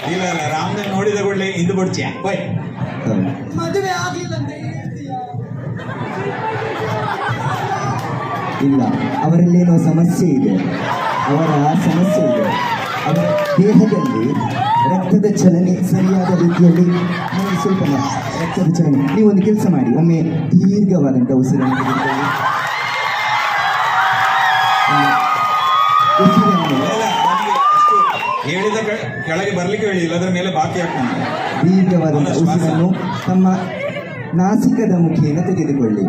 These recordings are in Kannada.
ಇಲ್ಲ ಇಲ್ಲ ರಾಮದೇವ್ ನೋಡಿದ ಕೂಡಲೇ ಇಂದು ಬಿಡ್ತೀಯ ಬೈ ಹೌದು ಮದುವೆ ಆಗ್ಲಿಲ್ಲ ಅಂತ ಹೇಳ್ತೀಯಾ ಇಲ್ಲ ಅವರಲ್ಲೇನೋ ಸಮಸ್ಯೆ ಇದೆ ಅವರ ಸಮಸ್ಯೆ ಇದೆ ಅವರ ದೇಹದಲ್ಲಿ ರಕ್ತದ ಚಲನೆ ಸರಿಯಾದ ರೀತಿಯಲ್ಲಿ ನೋಡಿ ಸ್ವಲ್ಪ ಮ- ರಕ್ತದ ಚಲನೆ ನೀವು ಒಂದು ಕೆಲಸ ಮಾಡಿ ಒಮ್ಮೆ ದೀರ್ಘವಾದಂಥ ಉಸಿರನ್ನು ತೆಗೆದುಕೊಳ್ಳಿ ಒಮ್ಮೆ ಉಸಿರನ್ನು ಇಲ್ಲ, ಇಲ್ಲ, ಅವನಿಗೆ ಅಷ್ಟು ಹೇಳಿದ ಕೆ- ಕೆಳಗೆ ಬರ್ಲಿಕ್ಕೆ ಹೇಳಿ ಇಲ್ಲದ್ರ ಮೇಲೆ ಬಾಕಿ ಹಾಕೊಂಡು ದೀರ್ಘವಾದಂಥ ಅವನ ಶ್ವಾಸ. ಉಸಿರನ್ನು ತಮ್ಮ ನಾಸಿಕದ ಮುಖೇನ ತೆಗೆದುಕೊಳ್ಳಿ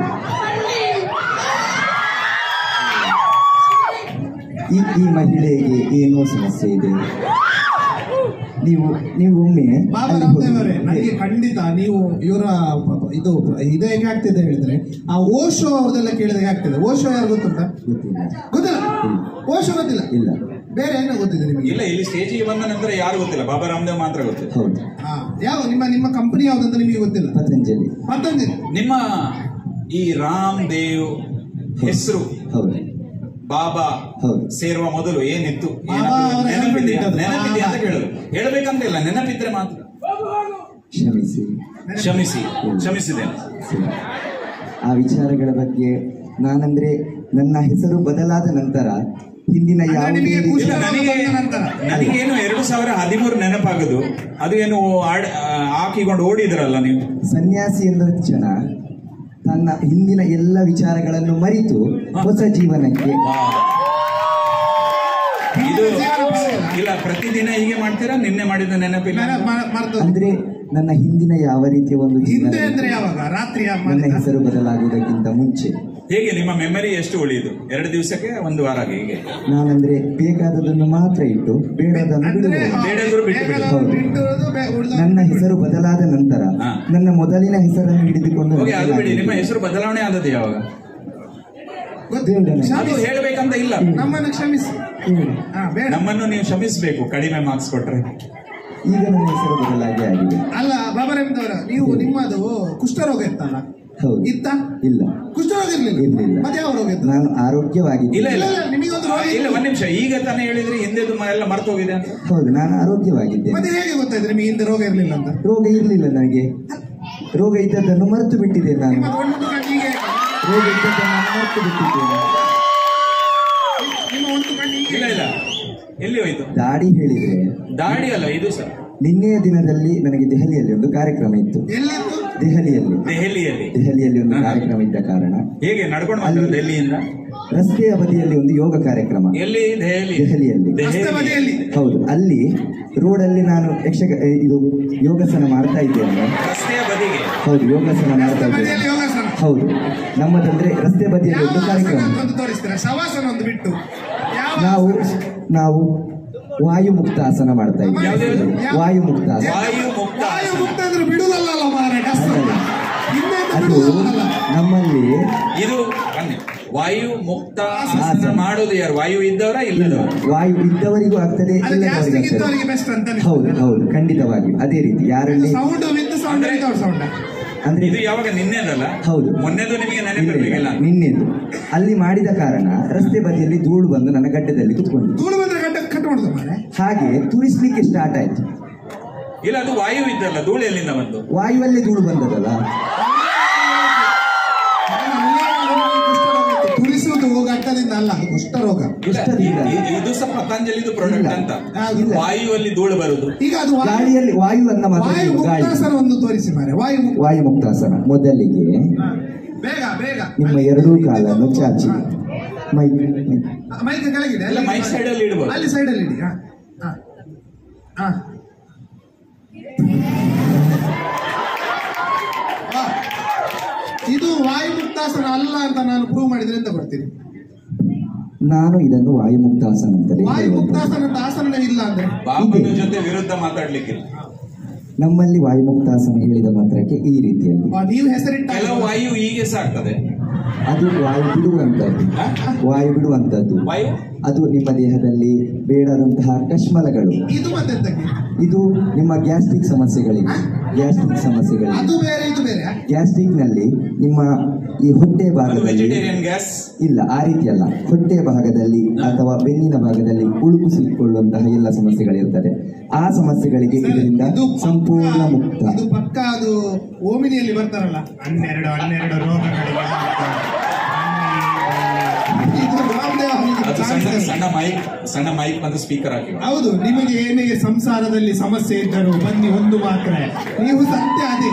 ಈ ಈ ಮಹಿಳೆಗೆ ಏನೋ ಸಮಸ್ಯೆ ಇದೆ ನೀವು ನೀವು ಒಮ್ಮೆ ಬಾಬಾ ಅಲ್ಲಿ ರಾಮದೇವ್ ಅವರೇ ಹೋಗಿ- ನನಗೆ ಖಂಡಿತ ನೀವು ಇವರ ಇದು ಇದು ಹೇಗೆ ಆಗ್ತಿದೆ ಹೇಳಿದ್ರೆ ಆ ಓಶೋ ಅವ್ರದೆಲ್ಲ ಕೇಳಿದಾಗ ಆಗ್ತದೆ ಓಶೋ ಯಾರು ಗೊತ್ತುಂಟಾ ಗೊತ್ತಿಲ್ಲ ಗೊತ್ತಿಲ್ಲ ಓಶೋ ಗೊತ್ತಿಲ್ಲ ಇಲ್ಲ ಬೇರೆ ಏನೋ ಗೊತ್ತಿದೆ ನಿಮಗೆ ಇಲ್ಲ ಇಲ್ಲಿ ಸ್ಟೇಜಿಗೆ ಬಂದ ನಂತರ ಯಾರು ಗೊತ್ತಿಲ್ಲ ಬಾಬಾ ರಾಮದೇವ್ ಮಾತ್ರ ಗೊತ್ತಿಲ್ಲ ಹೌದು ಹಾ ಯಾವ ನಿಮ್ಮ ನಿಮ್ಮ ಕಂಪನಿ ಯಾವ್ದಂತ ನಿಮಗೆ ಗೊತ್ತಿಲ್ಲ ಪತಂಜಲಿ ಪತಂಜಲಿ ನಿಮ್ಮ ಈ ರಾಮ್ ದೇವ್ ಹೆಸರು ಹೌದು ಬಾಬಾ ಹೌದು. ಸೇರುವ ಮೊದಲು ಏನಿತ್ತು ಬಾಬಾ ಏನಾದ್ರು ಅವರ ನೆನಪಿದೆಯಾ ಹೆಸರು ನೆನಪಿದೆಯಾ ಅಂತ ಬಾಬಾ. ಕೇಳುದು ಹೇಳಬೇಕಂತ ಇಲ್ಲ ನೆನಪಿದ್ರೆ ಮಾತ್ರ ಕ್ಷಮಿಸಿ ಕ್ಷಮಿಸಿ ಕ್ಷಮಿಸಿದ್ದೇನೆ ಸರಿ. ಆ ವಿಚಾರಗಳ ಬಗ್ಗೆ ನಾನಂದ್ರೆ ನನ್ನ ಹೆಸರು ಬದಲಾದ ನಂತರ ಹಿಂದಿನ ಅಂದ್ರೆ ಯಾವುದೇ ನಿಮಗೆ ರೀತಿಯ- ಖುಷಿ ನನಗೆ ಬಂದ ನಂತರ. ನನಗೇನು ಎರಡು ಸಾವಿರ ಹದಿಮೂರು ನೆನಪಾಗುದು ಅದು ಏನು ಆಡ್- ಆ, ಹಾಕಿಕೊಂಡು ಓಡಿದ್ರಲ್ಲ ನೀವು ಸನ್ಯಾಸಿ ಎಂದ ಜನ ತನ್ನ ಹಿಂದಿನ ಎಲ್ಲ ವಿಚಾರಗಳನ್ನು ಮರೆತು ಹೊಸ ಜೀವನಕ್ಕೆ ಇದು ಇಲ್ಲ ಪ್ರತಿದಿನ ಹೀಗೆ ಮಾಡ್ತೀರಾ ನಿನ್ನೆ ಮಾಡಿದ ನೆನಪಿಲ್ಲ ನೆನಪು ಮಾಡ್- ಮರ್ತು ಅಂದ್ರೆ ನನ್ನ ಹಿಂದಿನ ಯಾವ ರೀತಿಯ ಒಂದು ಜೀವನ ಹಿಂದೆ ಅಂದ್ರೆ ಯಾವಾಗ ರಾತ್ರಿ ನನ್ನ ಹೆಸರು ಬದಲಾಗುವುದಕ್ಕಿಂತ ಮುಂಚೆ ಹೇಗೆ ನಿಮ್ಮ ಮೆಮರಿ ಎಷ್ಟು ಉಳಿಯುದು ಎರಡು ದಿವಸಕ್ಕೆ ಒಂದು ವಾರ ಹೇಗೆ ನಾನಂದ್ರೆ ಬೇಕಾದದನ್ನು ಮಾತ್ರ ಇಟ್ಟು ಬೇಡದನ್ನು ಅಂದ್ರೆ ಬಿಡುವುದು ಬೇಡಂದ್ರು ಬಿಟ್ಟು ಬಿಡು. ಹೌದು. ನನ್ನ ಹೆಸರು ಬದಲಾದ ನಂತರ ಹಾ. ನನ್ನ ಮೊದಲಿನ ಹೆಸರನ್ನು ಹಿಡಿದುಕೊಂಡು ಹೋಗಿ ಅದು ಬಿಡಿ ನಿಮ್ಮ ನಡೆಯಲಾಗಿದೆ. ಹೆಸರು ಬದಲಾವಣೆ ಆದದ್ದು ಯಾವಾಗ ಬೇಡನೆ. ಅದು ಹೇಳಬೇಕಂತ ಇಲ್ಲ ನಮ್ಮನ್ನು ಕ್ಷಮಿಸಿ ಹ್ಮ್. ಹಾ ಬೇಡ ನಮ್ಮನ್ನು ನೀವು ಕ್ಷಮಿಸಬೇಕು ಕಡಿಮೆ ಮಾರ್ಕ್ಸ್ ಕೊಟ್ರೆ ಈಗ ನನ್ನ ಹೆಸರು ಬದಲಾಗಿ ಆಗಿದೆ ಅಲ್ಲ ಬಾಬಾರಾಮದವರ ನೀವು ನಿಮ್ಮದು ಕುಷ್ಠರೋಗ ಇತ್ತಲ್ಲ ಹೌದು ಇತ್ತ ಇಲ್ಲ ಕುಷ್ಠರೋಗ ಇರ್ಲಿಲ್ಲ ಇರ್ಲಿಲ್ಲ. ಮತ್ತೆ ಯಾವ ರೋಗ ಇತ್ತು ನಾನು ಆರೋಗ್ಯವಾಗಿದ್ದೆ ಇಲ್ಲ ಇಲ್ಲ ಇಲ್ಲ, ಇಲ್ಲ, ನಿಮಗೊಂದು ಆ, ರೋಗ ಇಲ್ಲ ಒಂದ್ ನಿಮಿಷ ಈಗ ತಾನೇ ಹೇಳಿದ್ರೆ ಹಿಂದೆದು ಮ- ಎಲ್ಲ ಮರ್ತು ಹೋಗಿದೆ ಅಂತ ಹೌದು ನಾನು ಆರೋಗ್ಯವಾಗಿದ್ದೆ ಮತ್ತೆ ಹೇಗೆ ಗೊತ್ತಾಯ್ತು ನಿಮಗೆ ಹಿಂದೆ ರೋಗ ಇರ್ಲಿಲ್ಲ ಅಂತ ರೋಗ ಇರಲಿಲ್ಲ ನನಗೆ ರೋಗ ಇದ್ದದ್ದನ್ನು ಮರೆತು ಬಿಟ್ಟಿದ್ದೇನೆ ನಾನು ನಿಮ್ಮ ಒಂದು ಕಣ್ಣಿಗೆ ರೋಗ ಇದ್ದದ್ದನ್ನು ನಾನು ಮರೆತು ಬಿಟ್ಟಿದ್ದೇನೆ ನಿಮ್ಮ ಒಂದು ಕಣ್ಣಿಗೆ ಇಲ್ಲ ಇಲ್ಲ ಎಲ್ಲಿ ಹೋಯ್ತು ದಾಡಿ ಹೇಳಿದ್ರೆ ದಾಡಿ ಅಲ್ಲ ಇದು ಸರ್ ನಿನ್ನೆಯ ದಿನದಲ್ಲಿ ನನಗೆ ದೆಹಲಿಯಲ್ಲಿ ಒಂದು ಕಾರ್ಯಕ್ರಮ ಇತ್ತು ಎಲ್ಲಿತ್ತು ದೆಹಲಿಯಲ್ಲಿ ದೆಹಲಿಯಲ್ಲಿ ದೆಹಲಿಯಲ್ಲಿ ಒಂದು ಹಾ. ಕಾರ್ಯಕ್ರಮ ಇದ್ದ ಕಾರಣ ಹೇಗೆ ನಡ್ಕೊಂಡು ಬಂದ್ರು ಡೆಲ್ಲಿಯಿಂದ ರಸ್ತೆಯ ಬದಿಯಲ್ಲಿ ಒಂದು ಯೋಗ ಕಾರ್ಯಕ್ರಮ ಎಲ್ಲಿ ದೆಹಲಿ ದೆಹಲಿಯಲ್ಲಿ ರಸ್ತೆ ಬದಿಯಲ್ಲಿ ಹೌದು ಅಲ್ಲಿ ರೋಡಲ್ಲಿ ನಾನು ಯಕ್ಷ ಇದು ಯೋಗಾಸನ ಮಾಡ್ತಾ ಇದ್ದೇನೆ ರಸ್ತೆಯ ಬದಿಗೆ ಹೌದು ಯೋಗಾಸನ ಮಾಡ್ತಾ ರಸ್ತೆ ಬದಿಯಲ್ಲಿ ಇದ್ದೇನೆ ಯೋಗಾಸನ ಹೌದು ನಮ್ಮದಂದ್ರೆ ರಸ್ತೆ ಬದಿಯಲ್ಲಿ ಯಾವ ಒಂದು ಆಸನ ಕಾರ್ಯಕ್ರಮ ಅಂತ ಒಂದು ತೋರಿಸ್ತೀರಾ ಶವಾಸನ ಒಂದು ಬಿಟ್ಟು ಯಾವ ನಾವು ನಾವು ವಾಯು ಮುಕ್ತಾಸನ ಮಾಡ್ತಾ ಯಾವ್ದು ಇದ್ದೇವೆ ಯಾವ್ದು? ವಾಯು ಮುಕ್ತಾಸನ ವಾಯು ಮುಕ್ತ ವಾಯು ಆಸನ. ಮುಕ್ತ ಅಂದ್ರೆ ಬಿಡುದಲ್ಲ ಮಾರೆ ಅಲ್ಲಲ್ಲ. ಹಿಂದೆ ಅದು ಬಿಡುದಲ್ಲ ನಮ್ಮಲ್ಲಿ ಇದು ಬನ್ನಿ ವಾಯು ಮುಕ್ತ ಆಸನ ಆಸನ. ಮಾಡೋದು ಯಾರು ವಾಯು ಇದ್ದವರ ಇಲ್ಲದವರ ವಾಯು ಇದ್ದವರಿಗೂ ಆಗ್ತದೆ ಅದು ಇಲ್ಲದವರಿಗೂ ಜಾಸ್ತಿ ಆಗ್ತದೆ ಇದ್ದವರಿಗೆ ಬೆಸ್ಟ್ ಅಂತ ಹೌದು ಹೌದು ಖಂಡಿತವಾಗಿ ಅದೇ ರೀತಿ ಯಾರಲ್ಲಿ sound with sound without sound ಅಂದ್ರೆ ಇದು ಯಾವಾಗ ನಿನ್ನೆದಲ್ಲ ಹೌದು ಮೊನ್ನೆದು ನಿಮಗೆ ಇಲ್ಲ, ನೆನಪಿರ್ಬೇಕಿಲ್ಲ ಇಲ್ಲ, ನಿನ್ನೆದು ಅಲ್ಲಿ ಮಾಡಿದ ಕಾರಣ ರಸ್ತೆ ಬದಿಯಲ್ಲಿ ಧೂಳು ಬಂದು ನನ್ನ ಗಡ್ಡದಲ್ಲಿ ಕುತ್ಕೊಂಡು ಧೂಳು ಬಂದ್ರೆ ಗಡ್ಡ ಕಟ್ ಮಾಡುದು ಮಾರೆ ಹಾಗೆ ತುರಿಸ್ಲಿಕ್ಕೆ ಸ್ಟಾರ್ಟ್ ಆಯ್ತು ಇಲ್ಲ ಅದು ವಾಯು ಇದ್ದಲ್ಲ ಧೂಳು ಎಲ್ಲಿಂದ ಬಂತು ವಾಯುವಲ್ಲೇ ಧೂಳು ಬಂದದಲ್ಲ ತುರಿಸುವುದು ಗಡ್ಡದಿಂದ ಅಲ್ಲ ಅದು ಕುಷ್ಠರೋಗ ಇಲ್ಲ, ಕುಷ್ಠದಿಂದ. ಇ- ಇ- ಇದು ಸಹ ಪತಂಜಲಿದು ಪ್ರಾಡಕ್ಟ್ ಇಲ್ಲ. ಅಂತ ಇಲ್ಲ. ವಾಯುವಲ್ಲಿ ಧೂಳು ಬರುದು ಈಗ ಅದು ವಾಯು- ಗಾಳಿಯಲ್ಲಿ ವಾಯು ಅನ್ನ ವಾಯು ಮಾತಾಡಿ ಗಾಳಿ ಮುಕ್ತಾಸನ ಒಂದು ತೋರಿಸಿ ಮಾರೆ ವಾಯು ಮುಕ್ತ ವಾಯು ಮುಕ್ತಾಸನ ಮೊದಲಿಗೆ ಹಾ. ಬೇಗ ಬೇಗ ನಿಮ್ಮ ಎರಡೂ ಕಾಲನ್ನು ಚಾಚಿ ಮೈ ಮೈ- ಮೈಕ್ ಕೆಳಗಿದೆ ಎಲ್ಲ ಮೈಕ್ ಸೈಡ್ ಅಲ್ಲಿ ಇಡ್ಬೋದು ಅಲ್ಲಿ ಸೈಡ್ ಅಲ್ಲಿ ಇಡಿ ಹಾ ಹಾ ಹಾ ವಾ. ಇದು ವಾಯು ಮುಕ್ತಾಸನ ಅಲ್ಲ ಅಂತ ನಾನು ಪ್ರೂವ್ ಮಾಡಿದ್ರೆ ಎಂತ ಕೊಡ್ತೀನಿ ನಾನು ಇದನ್ನು ವಾಯು ಮುಕ್ತಾಸನ ಅಂತಲೇ ವಾಯು ಹೇಳುವಂಥದ್ದು. ಮುಕ್ತಾಸನ ಅಂತ ಆಸನವೇ ಇಲ್ಲ ಅಂದ್ರೆ ಬಾಬನ ಜೊತೆ ವಿರುದ್ಧ ಮಾತಾಡ್ಲಿಕ್ಕಿಲ್ಲ ನಮ್ಮಲ್ಲಿ ವಾಯು ಮುಕ್ತಾಸನ ಹೇಳಿದ ಮಾತ್ರಕ್ಕೆ ಈ ರೀತಿಯಲ್ಲಿ ವಾ, ನೀವು ಹೆಸರಿಟ್ಟ ಕೆಲವು ವಾಯು ಹೀಗೆ ಸಹ ಆಗ್ತದೆ ಅದು ವಾಯು ಬಿಡುವಂಥದ್ದು ಹಾ? ವಾಯು ಬಿಡುವಂಥದ್ದು ವಾಯು ಅದು ನಿಮ್ಮ ದೇಹದಲ್ಲಿ ಬೇಡದಂತಹ ಕಶ್ಮಲಗಳು ಇದು ಮತ್ತೆ ಎಂತಕ್ಕೆ ಇದು ನಿಮ್ಮ ಗ್ಯಾಸ್ಟ್ರಿಕ್ ಸಮಸ್ಯೆಗಳಿಗೆ ಗ್ಯಾಸ್ಟ್ರಿಕ್ ಸಮಸ್ಯೆಗಳಿಗೆ ಅದು ಬೇರೆ ಇದು ಬೇರೆ ಗ್ಯಾಸ್ಟ್ರಿಕ್ ನಲ್ಲಿ ನಿಮ್ಮ ಈ ಹೊಟ್ಟೆ ಅದು ಭಾಗದಲ್ಲಿ ವೆಜಿಟೇರಿಯನ್ ಗ್ಯಾಸ್ ಇಲ್ಲ ಆ ರೀತಿ ಅಲ್ಲ ಹೊಟ್ಟೆ ಭಾಗದಲ್ಲಿ ಅಥವಾ ಬೆನ್ನಿನ ಭಾಗದಲ್ಲಿ ಉಳುಕು ಸಿಕ್ಕೊಳ್ಳುವಂತಹ ಎಲ್ಲ ಸಮಸ್ಯೆಗಳಿರ್ತದೆ ಆ ಸಮಸ್ಯೆಗಳಿಗೆ ಸರ್, ಇದರಿಂದ ಇದು ಪಕ್ಕ- ಸಂಪೂರ್ಣ ಮುಕ್ತ ಇದು ಪಕ್ಕ ಅದು ಓಮಿನಿಯಲ್ಲಿ ಬರ್ತಾರಲ್ಲ ಹನ್ನೆರಡು ಹನ್ನೆರಡು ರೋಗಗಳಿಗೆ ಇದು ರಾಮದೇವ ಅವರಿಗೆ ಅದು ಸಣ್ಣ ಕಾಣಿಸ್ತದೆ. ಸಣ್ಣ ಮೈಕ್ ಸಣ್ಣ ಮೈಕ್ ಮತ್ತು ಸ್ಪೀಕರ್ ಹಾಕಿ ಹೌದು ನಿಮಗೆ ಏನೇ ಸಂಸಾರದಲ್ಲಿ ಸಮಸ್ಯೆ ಇದ್ದರೂ ಬನ್ನಿ ಒಂದು ಮಾತ್ರ ನೀವು ಸತ್ಯ ಅದೇ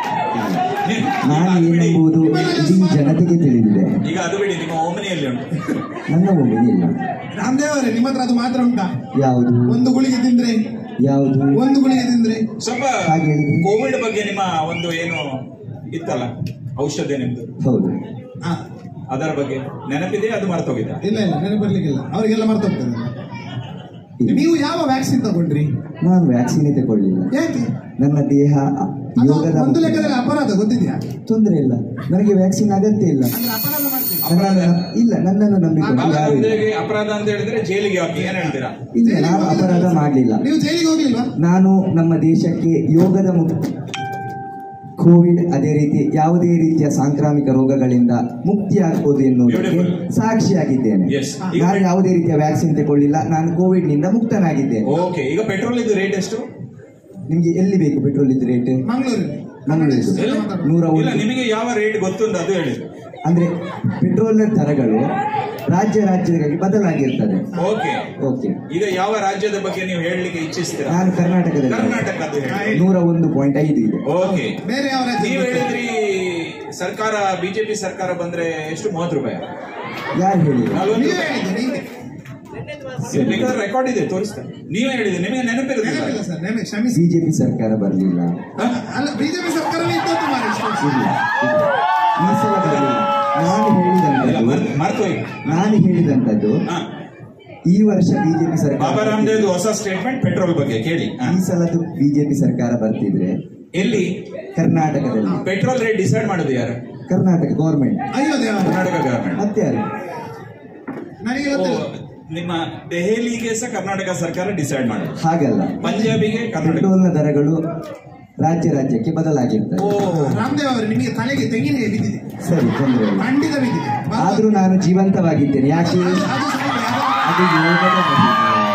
ನಾನು ಏನೆಂಬುದು ಇಡೀ ಜನತೆಗೆ ತಿಳಿದಿದೆ ಈಗ ಅದು ಬಿಡಿ ನಿಮ್ಮ ಓಮನಿಯಲ್ಲಿ ಉಂಟು ನನ್ನ ಒಮ್ಮೆನೇ ಇಲ್ಲ ರಾಮದೇವ್ ಅವರೇ ನಿಮ್ಮ ಹತ್ರ ಅದು ಮಾತ್ರ ಉಂಟಾ ಯಾವುದು ಒಂದು ಗುಳಿಗೆ ತಿಂದ್ರೆ ಯಾವುದು ಒಂದು ಗುಳಿಗೆ ತಿಂದ್ರೆ ಸ್ವಲ್ಪ ಹಾಗೆ ಹೇಳಿ. ಕೋವಿಡ್ ಬಗ್ಗೆ ನಿಮ್ಮ ಒಂದು ಏನು ಇತ್ತಲ್ಲ ಔಷಧಿ ನಿಮ್ದು ಹೌದು ಆ, ಅದರ ಬಗ್ಗೆ ನೆನಪಿದೆ ಅದು ಮರ್ತೋಗಿದೆ ಇಲ್ಲ ಇಲ್ಲ ನೆನಪು ಬರ್ಲಿಕ್ಕಿಲ್ಲ ಅವರಿಗೆಲ್ಲ ಮರ್ತೋಗ್ತದೆ ನೀವು ಯಾವ ವ್ಯಾಕ್ಸಿನ್ ತಗೊಂಡ್ರಿ ನಾನು ವ್ಯಾಕ್ಸಿನೇ ತಗೊಳ್ಳಿಲ್ಲ ಯಾಕೆ ನನ್ನ ದೇಹ ಅದು ಯೋಗದ ಒಂದು ಲೆಕ್ಕದಲ್ಲಿ ಅಪರಾಧ ಗೊತ್ತಿದೆಯಾ ತೊಂದರೆ ಇಲ್ಲ ನನಗೆ ವ್ಯಾಕ್ಸಿನ್ ಅಗತ್ಯ ಇಲ್ಲ ಅಂದ್ರೆ ಅಪರಾಧ ಮಾಡ್ತೀವಿ ನನ್ನನ್ನು- ಇಲ್ಲ ನನ್ನನ್ನು ನಂಬಿಕೊಂಡು ಅಪರಾಧ ಯಾರು ಇಲ್ಲ. ಹುದ್ದೆಗೆ ಅಪರಾಧ ಅಂತ ಹೇಳಿದ್ರೆ ಜೈಲಿಗೆ ಹಾಕಿ ಏನ್ ಹೇಳ್ತೀರಾ ಇಲ್ಲ ನಾನು ಅಪರಾಧ ಮಾಡಲಿಲ್ಲ ನೀವು ಜೈಲಿಗೆ ಹೋಗ್ಲಿಲ್ವಾ ನಾನು ನಮ್ಮ ದೇಶಕ್ಕೆ ಯೋಗದ ಮುಕ್ತ ಕೋವಿಡ್ ಅದೇ ರೀತಿ ಯಾವುದೇ ರೀತಿಯ ಸಾಂಕ್ರಾಮಿಕ ರೋಗಗಳಿಂದ ಮುಕ್ತಿ ಆಗ್ಬೋದು ಎನ್ನುವುದಕ್ಕೆ Beautiful. ಸಾಕ್ಷಿಯಾಗಿದ್ದೇನೆ Yes. ನಾನು ಯಾವುದೇ ರೀತಿಯ ವ್ಯಾಕ್ಸಿನ್ ತಗೊಳ್ಳಿಲ್ಲ ನಾನು ಕೋವಿಡ್ ನಿಂದ ಮುಕ್ತನಾಗಿದ್ದೇನೆ ಓಕೆ ಈಗ ಪೆಟ್ರೋಲ್ ಇದು ರೇಟ್ ಎಷ್ಟು ನಿಮ್ಗೆ ಎಲ್ಲಿ ಬೇಕು ಪೆಟ್ರೋಲ್ ಇದ್ದು ರೇಟ್ ಮಂಗಳೂರಲ್ಲಿ ಮಂಗಳೂರು ಎಲ್ಲಿ? ನೂರ ಇಲ್ಲ ಒಂದು ನಿಮಗೆ ಯಾವ ರೇಟ್ ಗೊತ್ತುಂಟು ಅದು ಹೇಳಿ ಅಂದ್ರೆ ಪೆಟ್ರೋಲ್ನ ದರಗಳು ರಾಜ್ಯ ರಾಜ್ಯಗಳಿಗೆ ಬದಲಾಗಿರ್ತದೆ ಓಕೆ ಓಕೆ ಈಗ ಯಾವ ರಾಜ್ಯದ ಬಗ್ಗೆ ನೀವು ಹೇಳಲಿಕ್ಕೆ ಇಚ್ಛಿಸ್ತೀರಾ ನಾನು ಕರ್ನಾಟಕದಲ್ಲಿ ಕರ್ನಾಟಕ ಅದು ಹೇಳಿ ನೂರ ಒಂದು ಪಾಯಿಂಟ್ ಐದು ಇದೆ ಓಕೆ ಬೇರೆ ಯಾವ ರಾಜ್ಯ ನೀವು ಹೇಳಿದ್ರಿ ಸರ್ಕಾರ ಬಿಜೆಪಿ ಸರ್ಕಾರ ಬಂದ್ರೆ ಎಷ್ಟು ಮೂವತ್ತು ರೂಪಾಯಿ ಯಾರು ಹೇಳಿದ್ರು ನಲ್ವತ್ತು ನೀವೇ ರೂಪಾಯಿ ಹೇಳಿದ್ದೆ ನೀವೇ ಬೇಕಾದ್ರೆ ರೆಕಾರ್ಡ್ ಇದೆ ತೋರಿಸ್ತಾರೆ ನೀವೇ ಹೇಳಿದೆ ನಿಮಗೆ ನೆನಪಿರುದಿಲ್ಲ ನೆನಪಿಲ್ಲ ಸರ್ ನೆನಪಿ ಕ್ಷಮಿಸಿ ಬಿಜೆಪಿ ಸರ್ಕಾರ ಬರಲಿಲ್ಲ ಅಲ್ಲ ಬಿಜೆಪಿ ಸರ್ಕಾರವೇ ಇದ್ದದ್ದು ಮಾರ್ರೆ ಇಷ್ಟು ವರ್ಷ. ಇಲ್ಲ ಈ ಸಲ ಬರಲಿಲ್ಲ ನಾನು ಇಲ್ಲ, ಹೇಳಿದಂಥದ್ದು ಮರ್ತ್- ಮರ್ತು ಹೋಗಿ ನಾನು ಹೇಳಿದಂಥದ್ದು ಹಾ. ಈ ವರ್ಷ ಬಿಜೆಪಿ ಬಾಬಾ ಸರ್ಕಾರ ರಾಮದೇವ್ದು ಹೊಸ ಸ್ಟೇಟ್ಮೆಂಟ್ ಪೆಟ್ರೋಲ್ ಬಗ್ಗೆ ಕೇಳಿ ಹಾ. ಈ ಸಲದ್ದು ಬಿಜೆಪಿ ಸರ್ಕಾರ ಬರ್ತಿದ್ರೆ ಎಲ್ಲಿ ಕರ್ನಾಟಕದಲ್ಲಿ ಪೆಟ್ರೋಲ್ ರೇಟ್ ಡಿಸೈಡ್ ಮಾಡೋದು ಯಾರು ಕರ್ನಾಟಕ ಗೌರ್ಮೆಂಟ್ ಅಯ್ಯೋ ದೇವ ಕರ್ನಾಟಕ ಗವರ್ಮೆಂಟ್ ಮತ್ತೆ ಯಾರು ನನಗೆ ಗೊತ್ತಿಲ್ಲ ನಿಮ್ಮ ದೆಹಲಿಗೆ ಸಹ ಕರ್ನಾಟಕ ಸರ್ಕಾರ ಡಿಸೈಡ್ ಮಾಡೋದು ಹಾಗಲ್ಲ ಪಂಜಾಬಿಗೆ ಕರ್ನಾಟಕ ಪೆಟ್ರೋಲ್ನ ದರಗಳು ರಾಜ್ಯ ರಾಜ್ಯಕ್ಕೆ ಬದಲಾಗಿರ್ತದೆ ಓ ರಾಮದೇವ್ ಅವರು ನಿಮಗೆ ತಲೆಗೆ ತೆಂಗಿನ ಬಿದ್ದಿದೆ ಸರಿ ತೊಂದರೆ ಇಲ್ಲ ಖಂಡಿತ ಬಿದ್ದಿದೆ ಬಾ- ಆದ್ರೂ ನಾನು ಜೀವಂತವಾಗಿದ್ದೇನೆ ಯಾಕೆ ಅದು ಸುಮ್ಮನೆ ಯಾವ್ದೋ- ಅದು ಯೋಗದ ಮಹಿಮೆ.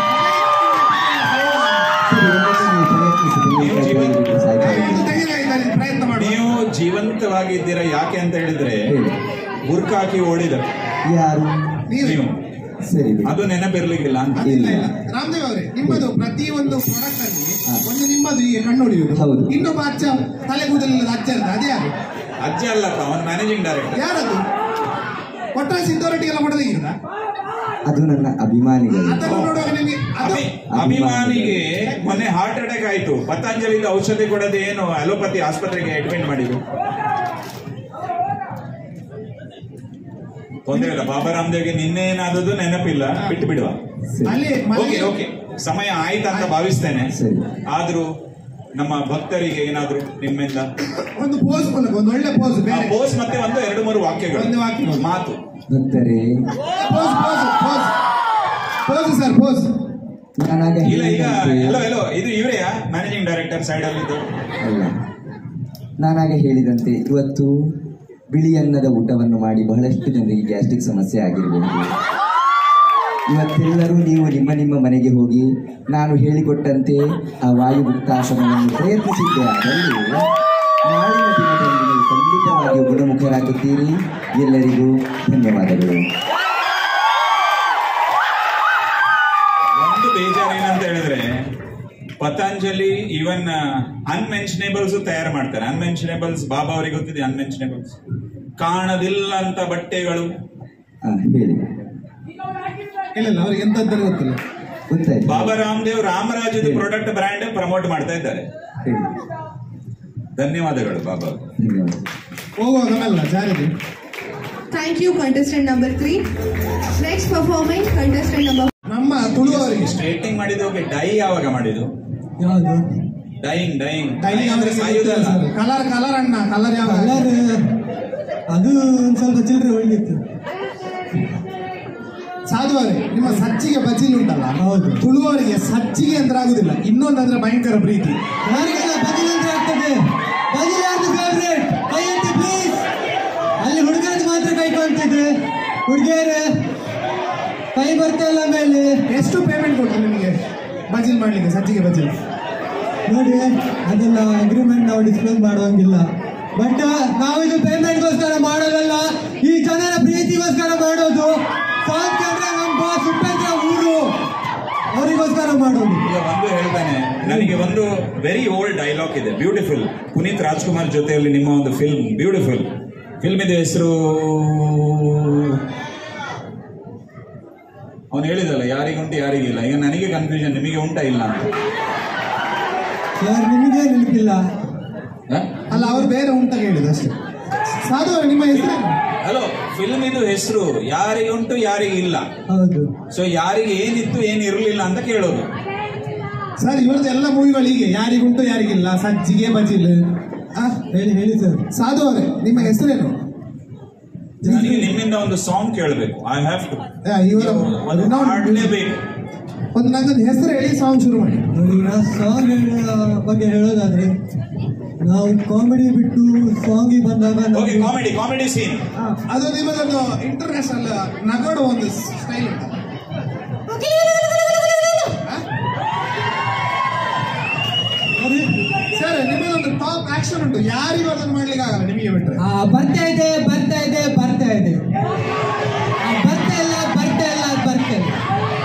ಸರಿ, ಒಮ್ಮೊಮ್ಮೆ ನೀವು ಪ್ರಯತ್ನಿಸಿ, ನೀವು ನೀವು ಜೀವನ- ಬಿಟ್ಟು ಸಾಯ್ತಾರೆ. ಒಂದು ತೆಂಗಿನಕಾಯಿ ಪ್ರಯತ್ನ ಮಾಡುವ ನೀವು ಜೀವಂತವಾಗಿದ್ದೀರಾ ಯಾಕೆ ಅಂತ ಹೇಳಿದ್ರೆ ಹೇಳಿ ಬುರ್ಕ ಹಾಕಿ ಓಡಿದ ಯಾರು ನೀವೇ ನೀವು ಸರಿ ಬಿಡಿ. ಅದು ನೆನಪಿರ್ಲಿಕ್ಕಿಲ್ಲ ಅಂತ ಇಲ್ಲ ಇಲ್ಲ. ಇಲ್ಲ ರಾಮದೇವ್ ಅವರೇ ನಿಮ್ಮದು ಪ್ರತಿಯೊಂದು ಪ್ರಾಡಕ್ಟ್ ಅಲ್ಲಿ ಹಾ. ಒಂದು ನಿಮ್ಮದು ಹೀಗೆ ಕಣ್ಣು ಹೊಡೆಯುವುದು ಹೌದು. ಇನ್ನೊಬ್ಬ ಅಚ್ಚ ತಲೆ ಕೂದಲಿಲ್ಲದ ಅಚ್ಚ ಇರ್ತದೆ ಅದೇ ಯಾರು ಅಜ್ಜ ಅಲ್ಲಪ್ಪ ಅವನ್ ಮ್ಯಾನೇಜಿಂಗ್ ಡೈರೆಕ್ಟರ್ ಯಾರದು ಒಟ್ಟಾರೆ ಸಿದ್ದವರೊಟ್ಟಿಗೆಲ್ಲ ಹೊಡೆದಿಗಿರದ ಅದು ನನ್ನ ಅಭಿಮಾನಿಗಳು ಅದನ್ನು ನೋಡುವಾಗ ನಿಮಗೆ ಅದು ಅಭಿ- ಅಭಿಮಾನಿಗೆ ಮೊನ್ನೆ ಹಾರ್ಟ್ ಅಟ್ಯಾಕ್ ಆಯ್ತು ಪತಂಜಲಿಯಿಂದ ಔಷಧಿ ಕೊಡದೆ ಏನು ಅಲೋಪತಿ ಆಸ್ಪತ್ರೆಗೆ ಅಡ್ಮಿಟ್ ಮಾಡಿದ್ರು ತೊಂದರೆ ಇಲ್ಲ ಬಾಬಾ ರಾಮದೇವ್ಗೆ ನಿನ್ನೆ ಏನಾದದ್ದು ನೆನಪಿಲ್ಲ ಬಿಟ್ಟು ಬಿಡುವ ಸರಿ. ಅಲ್ಲಿ ಓಕೆ ಮನೆಗೆ ಓಕೆ ಸಮಯ ಆಯ್ತಂತ ಭಾವಿಸ್ತೇನೆ ಸರಿ. ಆದ್ರೂ ನಮ್ಮ ಭಕ್ತರಿಗೆ ಏನಾದ್ರು ನಿಮ್ಮಿಂದ ಒಂದು ಪೋಸ್ ಮೂಲಕ ಒಂದು ಒಳ್ಳೆ ಪೋಸ್ ಆ ಬೇರೆ ಪೋಸ್ ಮತ್ತೆ ಒಂದು ಎರಡು ಮೂರು ಒಂದು ವಾಕ್ಯಗಳು ವಾಕ್ಯ. ಮಾತು ಭಕ್ತರೇ pose pose pose pose sir pose ನಾನಾಗ ಇಲ್ಲ ಈಗ ಹೇಳಿದಂತೆ ಎಲ್ಲೋ ಎಲ್ಲೋ ಇದು ಇವರೇ ಮ್ಯಾನೇಜಿಂಗ್ ಡೈರೆಕ್ಟರ್ ಸೈಡ್ ಅಲ್ಲಿ ಇದು ಅಲ್ಲ ನಾನಾಗ ಹೇಳಿದಂತೆ ಇವತ್ತು ಬಿಳಿ ಅನ್ನದ ಊಟವನ್ನು ಮಾಡಿ ಬಹಳಷ್ಟು ಜನರಿಗೆ ಗ್ಯಾಸ್ಟ್ರಿಕ್ ಸಮಸ್ಯೆ ಆಗಿರಬಹುದು ಇವತ್ತೆಲ್ಲರೂ ನೀವು ನಿಮ್ಮ ನಿಮ್ಮ ಮನೆಗೆ ಹೋಗಿ ನಾನು ಹೇಳಿಕೊಟ್ಟಂತೆ ಆ ವಾಯು ಮುಕ್ತಾಸನವನ್ನು ಪ್ರಯತ್ನಿಸಿದ್ದೆ ಆದಲ್ಲಿ ನಾಳಿನ ದಿನದಲ್ಲಿ ನೀವು ಖಂಡಿತವಾಗಿಯೂ ಗುಣಮುಖರಾಗುತ್ತೀರಿ ಎಲ್ಲರಿಗೂ ಧನ್ಯವಾದಗಳು ಒಂದು ಬೇಜಾರು ಏನಂತ ಹೇಳಿದ್ರೆ ಪತಂಜಲಿ ಈವನ್ ಅನ್ಮೆನ್ಷನೇಬಲ್ಸ್ ತಯಾರು ಮಾಡ್ತಾರೆ ಅನ್ಮೆನ್ಷನೇಬಲ್ಸ್ ಬಾಬಾ ಅವರಿಗೆ ಗೊತ್ತಿದೆ ಅನ್ಮೆನ್ಷನೇಬಲ್ಸ್ ಕಾಣದಿಲ್ಲ ಅಂತ ಬಟ್ಟೆಗಳು ಹಾ ಹೇಳಿ ಇಲ್ಲ ಇಲ್ಲ ಅವ್ರಿಗೆ ಎಂತದ್ದರೆ ಗೊತ್ತಿಲ್ಲ ಗೊತ್ತಾಯ್ತು ಬಾಬಾ ರಾಮದೇವ್ ರಾಮರಾಜದ ಪ್ರಾಡಕ್ಟ್ ಬ್ರ್ಯಾಂಡ್ ಪ್ರಮೋಟ್ ಮಾಡ್ತಾ ಇದ್ದಾರೆ ಹೇಳಿ ಧನ್ಯವಾದಗಳು ಬಾಬಾ ಅವ್ರೆ. ಧನ್ಯವಾದ ಹೋಗುವಾಗ ಮೆಲ್ಲ ಜಾರಿಗೆ Thank you, contestant number three. Next performing contestant number ನಮ್ಮ ತುಳುವವರಿಗೆ ಸ್ಟ್ರೇಟಿಂಗ್ ಮಾಡಿದ್ದು ಓಕೆ ಡೈ ಯಾವಾಗ ಮಾಡಿದ್ದು ಯಾವುದು ಡೈಯಿಂಗ್ ಡೈಯಿಂಗ್ ಟೈಮ್ ಅಂದ್ರೆ ಸಾಯುವುದಲ್ಲ ಕಲರ್ ಕಲರ್ ಅಣ್ಣ ಕಲರ್ ಯಾವ ಕಲರ್ ಅದು ಒಂದು ಸ್ವಲ್ಪ ಚಿಲ್ಲರೆ ಒಳ್ಳಿತ್ತು ಸಾಧುವರೇ ನಿಮ್ಮ ಸಜ್ಜಿಗೆ ಬಜಿಲ್ ಉಂಟಲ್ಲ ಹೌದು. ತುಳುವವರಿಗೆ ಸಜ್ಜಿಗೆ ಅಂದ್ರೆ ಆಗುದಿಲ್ಲ ಇನ್ನೊಂದಂದ್ರೆ ಭಯಂಕರ ಪ್ರೀತಿ ಯಾರಿಗೆಲ್ಲ ಬಜಿಲ್ ಅಂತ ಆಗ್ತದೆ ಬಜಿಲ್ ಯಾರ್ದು ಫೇವ್ರೇಟ್ ಕೈ ಎತ್ತಿ ಪ್ಲೀಸ್ ಅಲ್ಲಿ ಹುಡುಗ ಹುಡುಗಿಯರೇ ಕೈ ಬರ್ತಾ ಇಲ್ಲ ಮೇಲೆ ಎಷ್ಟು ಪೇಮೆಂಟ್ ಕೊಡ್ತಾರೆ ನಿಮಗೆ ಬಜಿಲ್ ಮಾಡ್ಲಿಕ್ಕೆ ಸಜ್ಜಿಗೆ ಬಜಿಲ್ ನೋಡಿ ಅದೆಲ್ಲ ಅಗ್ರಿಮೆಂಟ್ ನಾವು ಡಿಸ್ಕ್ಲೋಸ್ ಮಾಡುವಂಗಿಲ್ಲ ಬಟ್ ನಾವಿದು ಪೇಮೆಂಟ್ಗೋಸ್ಕರ ಮಾಡೋದಲ್ಲ ಈ ಜನರ ಪ್ರೀತಿಗೋಸ್ಕರ ಮಾಡೋದು ಸಾಂಗ್ ಅಂದ್ರೆ ನಮ್ಮ ಬಾಸ್ ಉಪೇಂದ್ರ ಊರು ಅವರಿಗೋಸ್ಕರ ಮಾಡೋದು ಈಗ ಒಂದು ಹೇಳ್ತಾನೆ ನನಗೆ ಒಂದು ವೆರಿ ಓಲ್ಡ್ ಡೈಲಾಗ್ ಇದೆ ಬ್ಯೂಟಿಫುಲ್ ಪುನೀತ್ ರಾಜ್ಕುಮಾರ್ ಜೊತೆಯಲ್ಲಿ ನಿಮ್ಮ ಒಂದು ಫಿಲ್ಮ್ ಬ್ಯೂಟಿಫುಲ್ ಫಿಲ್ಮ್ ಇದೆ ಹೆಸರು ಅವನು ಹೇಳಿದಲ್ಲ ಯಾರಿಗುಂಟು ಯಾರಿಗಿಲ್ಲ ಈಗ ನನಗೆ ಕನ್ಫ್ಯೂಷನ್ ನಿಮಗೆ ಉಂಟಾ ಇಲ್ಲ ಅಂತ ಸರ್ ನಿಮಗೆ ನೆನಪಿಲ್ಲ ಹ? ಅಲ್ಲ ಅವ್ರು ಬೇರೆ ಉಂಟ ಹೇಳಿದ ಅಷ್ಟೇ ಸಾಧು ಅವರೇ, ನಿಮ್ಮ ಹೆಸರು ಹಲೋ ಫಿಲ್ಮ್ ಇದು ಹೆಸರು ಯಾರಿಗುಂಟು ಯಾರಿಗಿಲ್ಲ ಹೌದು ಸೊ ಯಾರಿಗೆ ಏನಿತ್ತು ಏನು ಇರಲಿಲ್ಲ ಅಂತ ಕೇಳೋದು ಸರ್ ಇವ್ರದ್ದು ಎಲ್ಲ ಮೂವಿಗಳು ಹೀಗೆ ಯಾರಿಗುಂಟು ಯಾರಿಗಿಲ್ಲ ಸಜ್ಜಿಗೆ ಬಜಿಲ್ ಆ, ಹೇಳಿ ಹೇಳಿ ಸರ್ ಸಾಧು ಅವರೇ ನಿಮ್ಮ ಹೆಸರೇನು ನನಗೆ ನಿಮ್ಮಿಂದ ಒಂದು ಸಾಂಗ್ ಕೇಳಬೇಕು ಐ ಹ್ಯಾವ್ ಟು ಆ, ಇವರ ಅದು ನಾವು- ಹಾಡಲೇಬೇಕು ಒಂದು ನಂಗೊಂದು ಹೆಸರು ಹೇಳಿ ಸಾಂಗ್ ಶುರು ಮಾಡಿ ನೋಡಿ ನಾ ಸಾಂಗ್ ಬಗ್ಗೆ ಹೇಳೋದಾದ್ರೆ ನಾವು ಕಾಮಿಡಿ ಬಿಟ್ಟು ಸಾಂಗಿಗೆ ಬಂದಾಗ ನಾವು- ಓಕೆ ಕಾಮಿಡಿ ಕಾಮಿಡಿ ಸೀನ್ ಆ, ಅದು ನಿಮ್ಮದೊಂದು ಇಂಟರ್ನ್ಯಾಷನಲ್ ನಗೋಡು ಒಂದು ಸ್ಟೈಲ್ ಉಂಟು ನೋಡಿ, ಸರ್ ನಿಮ್ಮದೊಂದು ಟಾಪ್ ಆಕ್ಷನ್ ಉಂಟು ಯಾರಿಗೂ ಅದನ್ನು ಮಾಡ್ಲಿಕ್ಕೆ ಆಗಲ್ಲ ನಿಮಗೆ ಬಿಟ್ರೆ ಆ, ಬರ್ತಾ ಇದೆ ಬರ್ತಾ ಇದೆ ಬರ್ತಾ ಇದೆ ಆ, ಬರ್ತಾ ಇಲ್ಲ ಬರ್ತಾ ಇಲ್ಲ ಬರ್ತಾ ಇಲ್ಲ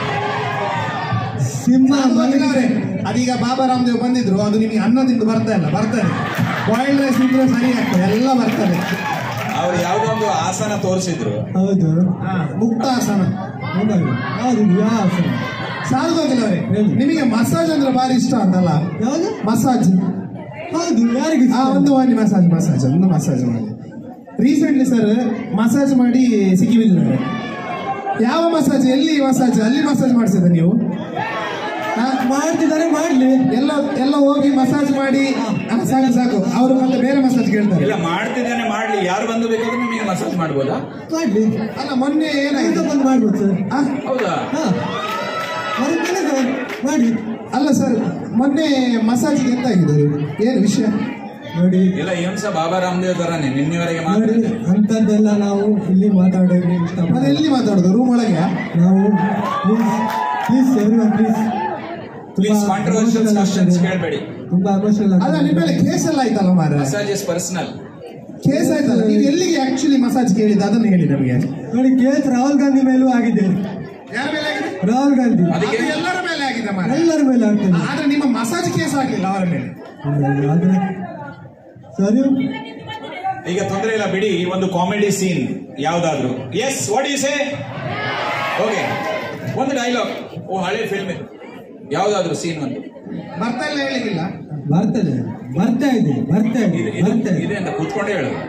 ಸಿಂಹ ಅವರೇ ಅದೀಗ ಬಾಬಾ ರಾಮದೇವ್ ಬಂದಿದ್ರು ಅದು ನಿಮಗೆ ಅನ್ನದಿಂದ ಬರ್ತಾ ಇಲ್ಲ ಬರ್ತಾನೆ ಬಾಯ್ಲ್ಡ್ ರೈಸ್ ಇದ್ರೆ ಸರಿ ಆಗ್ತದೆ ಎಲ್ಲ ಬರ್ತದೆ ಅವ್ರು ಯಾವ್ದೋ ಒಂದು ಆಸನ ತೋರಿಸಿದ್ರು ಹೌದು ಹಾ, ಮುಕ್ತ ಆಸನ ಹೌದೌದು ಯಾವುದು ಯಾವ ಆಸನ? ಸಾಧುವಾಗಿಲ್ಲ ಅವರೇ ಹೇಳಿ. ನಿಮಗೆ ಮಸಾಜ್ ಅಂದ್ರೆ ಭಾರಿ ಇಷ್ಟ ಅಂತಲ್ಲ ಯಾವುದು ಮಸಾಜ್ ಹೌದು ಯಾರಿಗೆ ಆ ಒಂದು ಮಾಡಿ ಮಸಾಜ್ ಮಸಾಜ್ ಒಂದು ಮಸಾಜ್ ಮಾಡಿ ರೀಸೆಂಟ್ಲಿ ಸರ್ ಮಸಾಜ್ ಮಾಡಿ ಸಿಕ್ಕಿ ಬಿದ್ದಿದ್ದಾರೆ ಯಾವ ಮಸಾಜ್ ಎಲ್ಲಿ ಮಸಾಜ್ ಅಲ್ಲಿ ಮಸಾಜ್ ಮಾಡಿಸಿದ ನೀವು ಹಾ? ಮಾಡ್ತಿದ್ದಾರೆ ಮಾಡ್ಲಿ ಎಲ್ಲ ಎಲ್ಲ ಹೋಗಿ ಮಸಾಜ್ ಮಾಡಿ ಆ, ಸಾಕು ಸಾಕು ಅವರು ಮತ್ತೆ ಬೇರೆ ಮಸಾಜ್ ಕೇಳ್ತಾರೆ ಇಲ್ಲ ಮಾಡ್ತಿದ್ದೇನೆ ಮಾಡ್ಲಿ ಯಾರು ಬಂದು ಬೇಕಾದ್ರೆ ನಿಮಗೆ ಮಸಾಜ್ ಮಾಡ್ಬೋದಾ ಮಾಡ್ಲಿ ಅಲ್ಲ ಮೊನ್ನೆ ಆಯ್ತು ಏನಾಯ್ತು ಬಂದು ಮಾಡ್ಬೋದು ಸರ್ ಆ, ಹೌದಾ ಹಾ ಬರುತ್ತೇನೆ ಸರ್ ಮಾಡಿ ಅಲ್ಲ ಸರ್ ಮೊನ್ನೆ ಮಸಾಜ್ಗೆ ಎಂತ ಆಗಿದೆ ಏನು ವಿಷಯ ನೋಡಿ ಇಲ್ಲ ಇವನ್ ಸಹ ಬಾಬಾ ರಾಮದೇವ್ ತರಾನೆ ನಿನ್ನೆವರೆಗೆ ನೋಡಿ ಮಾತಾಡಿದೆ ಅಂಥದ್ದೆಲ್ಲ ನಾವು ಇಲ್ಲಿ ಮಾತಾಡೋಕೆ ಇಷ್ಟ ಮತ್ತೆ ಎಲ್ಲಿ ಮಾತಾಡೋದು ರೂಮ್ ಒಳಗೆ ನಾವು please please every one please please controversial questions ಕೇಳಬೇಡಿ ತುಂಬಾ ಎಮೋಷನಲ್ ಅಲ್ಲ ನಿಮ್ಮ ಮೇಲೆ ಕೇಸ್ ಎಲ್ಲ ಆಯ್ತಲ್ಲ ಮಾರ ಮಸಾಜ್ ಇಸ್ ಪರ್ಸನಲ್ ಕೇಸ್ ಆಯ್ತಲ್ಲ ನೀವು ಎಲ್ಲಿಗೆ ಆಕ್ಚುಲಿ ಮಸಾಜ್ ಕೇಳಿದ್ದು ಅದನ್ನು ಹೇಳಿ ನಮಗೆ ನೋಡಿ ಕೇಸ್ ರಾಹುಲ್ ಗಾಂಧಿ ಮೇಲೂ ಆಗಿದೆ ಯಾರ ಮೇಲೆ ಆಗಿದೆ ರಾಹುಲ್ ಗಾಂಧಿ ಅದಕ್ಕೆ ಅದು ಎಲ್ಲರ ಮೇಲೆ ಆಗಿದೆ ಮಾರ ಎಲ್ಲರ ಮೇಲೆ ಆಗ್ತದೆ ಆದ್ರೆ ನಿಮ್ಮ ಮಸಾಜ್ ಕೇಸ್ ಆಗಿಲ್ಲ ಅವರ ಮೇಲೆ ಆದ್ರೆ ಸರಿ ಈಗ ತೊಂದರೆ ಇಲ್ಲ ಬಿಡಿ ಒಂದು ಕಾಮಿಡಿ ಸೀನ್ ಯಾವ್ದಾದ್ರು yes what you say okay ಒಂದು ಡೈಲಾಗ್ ಓ ಹಳೆ ಫಿಲ್ಮ್ ಇದು ಯಾವ್ದಾದ್ರು ಸೀನ್ ಒಂದು ಬರ್ತಾ ಇಲ್ಲ ಹೇಳಿಕ್ಕಿಲ್ಲ ಬರ್ತದೆ ಬರ್ತಾ ಇದೆ ಬರ್ತಾ ಇದೆ ಇದು ಇದು ಬರ್ತಾ ಇದೆ ಇದೆ ಅಂತ ಕೂತ್ಕೊಂಡೇ ಹೇಳೋದು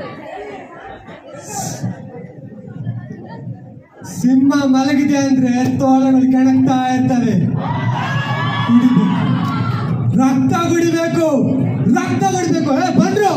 ಸಿಂಹ ಮಲಗಿದೆ ಅಂದ್ರೆ ತೋಳಗಳು ಕೆಣಕ್ತಾ ಇರ್ತವೆ ಕುಡಿಬೇಕು ರಕ್ತ ಕುಡಿಬೇಕು ರಕ್ತ ಕುಡಿಬೇಕು ಏ ಬಂದ್ರು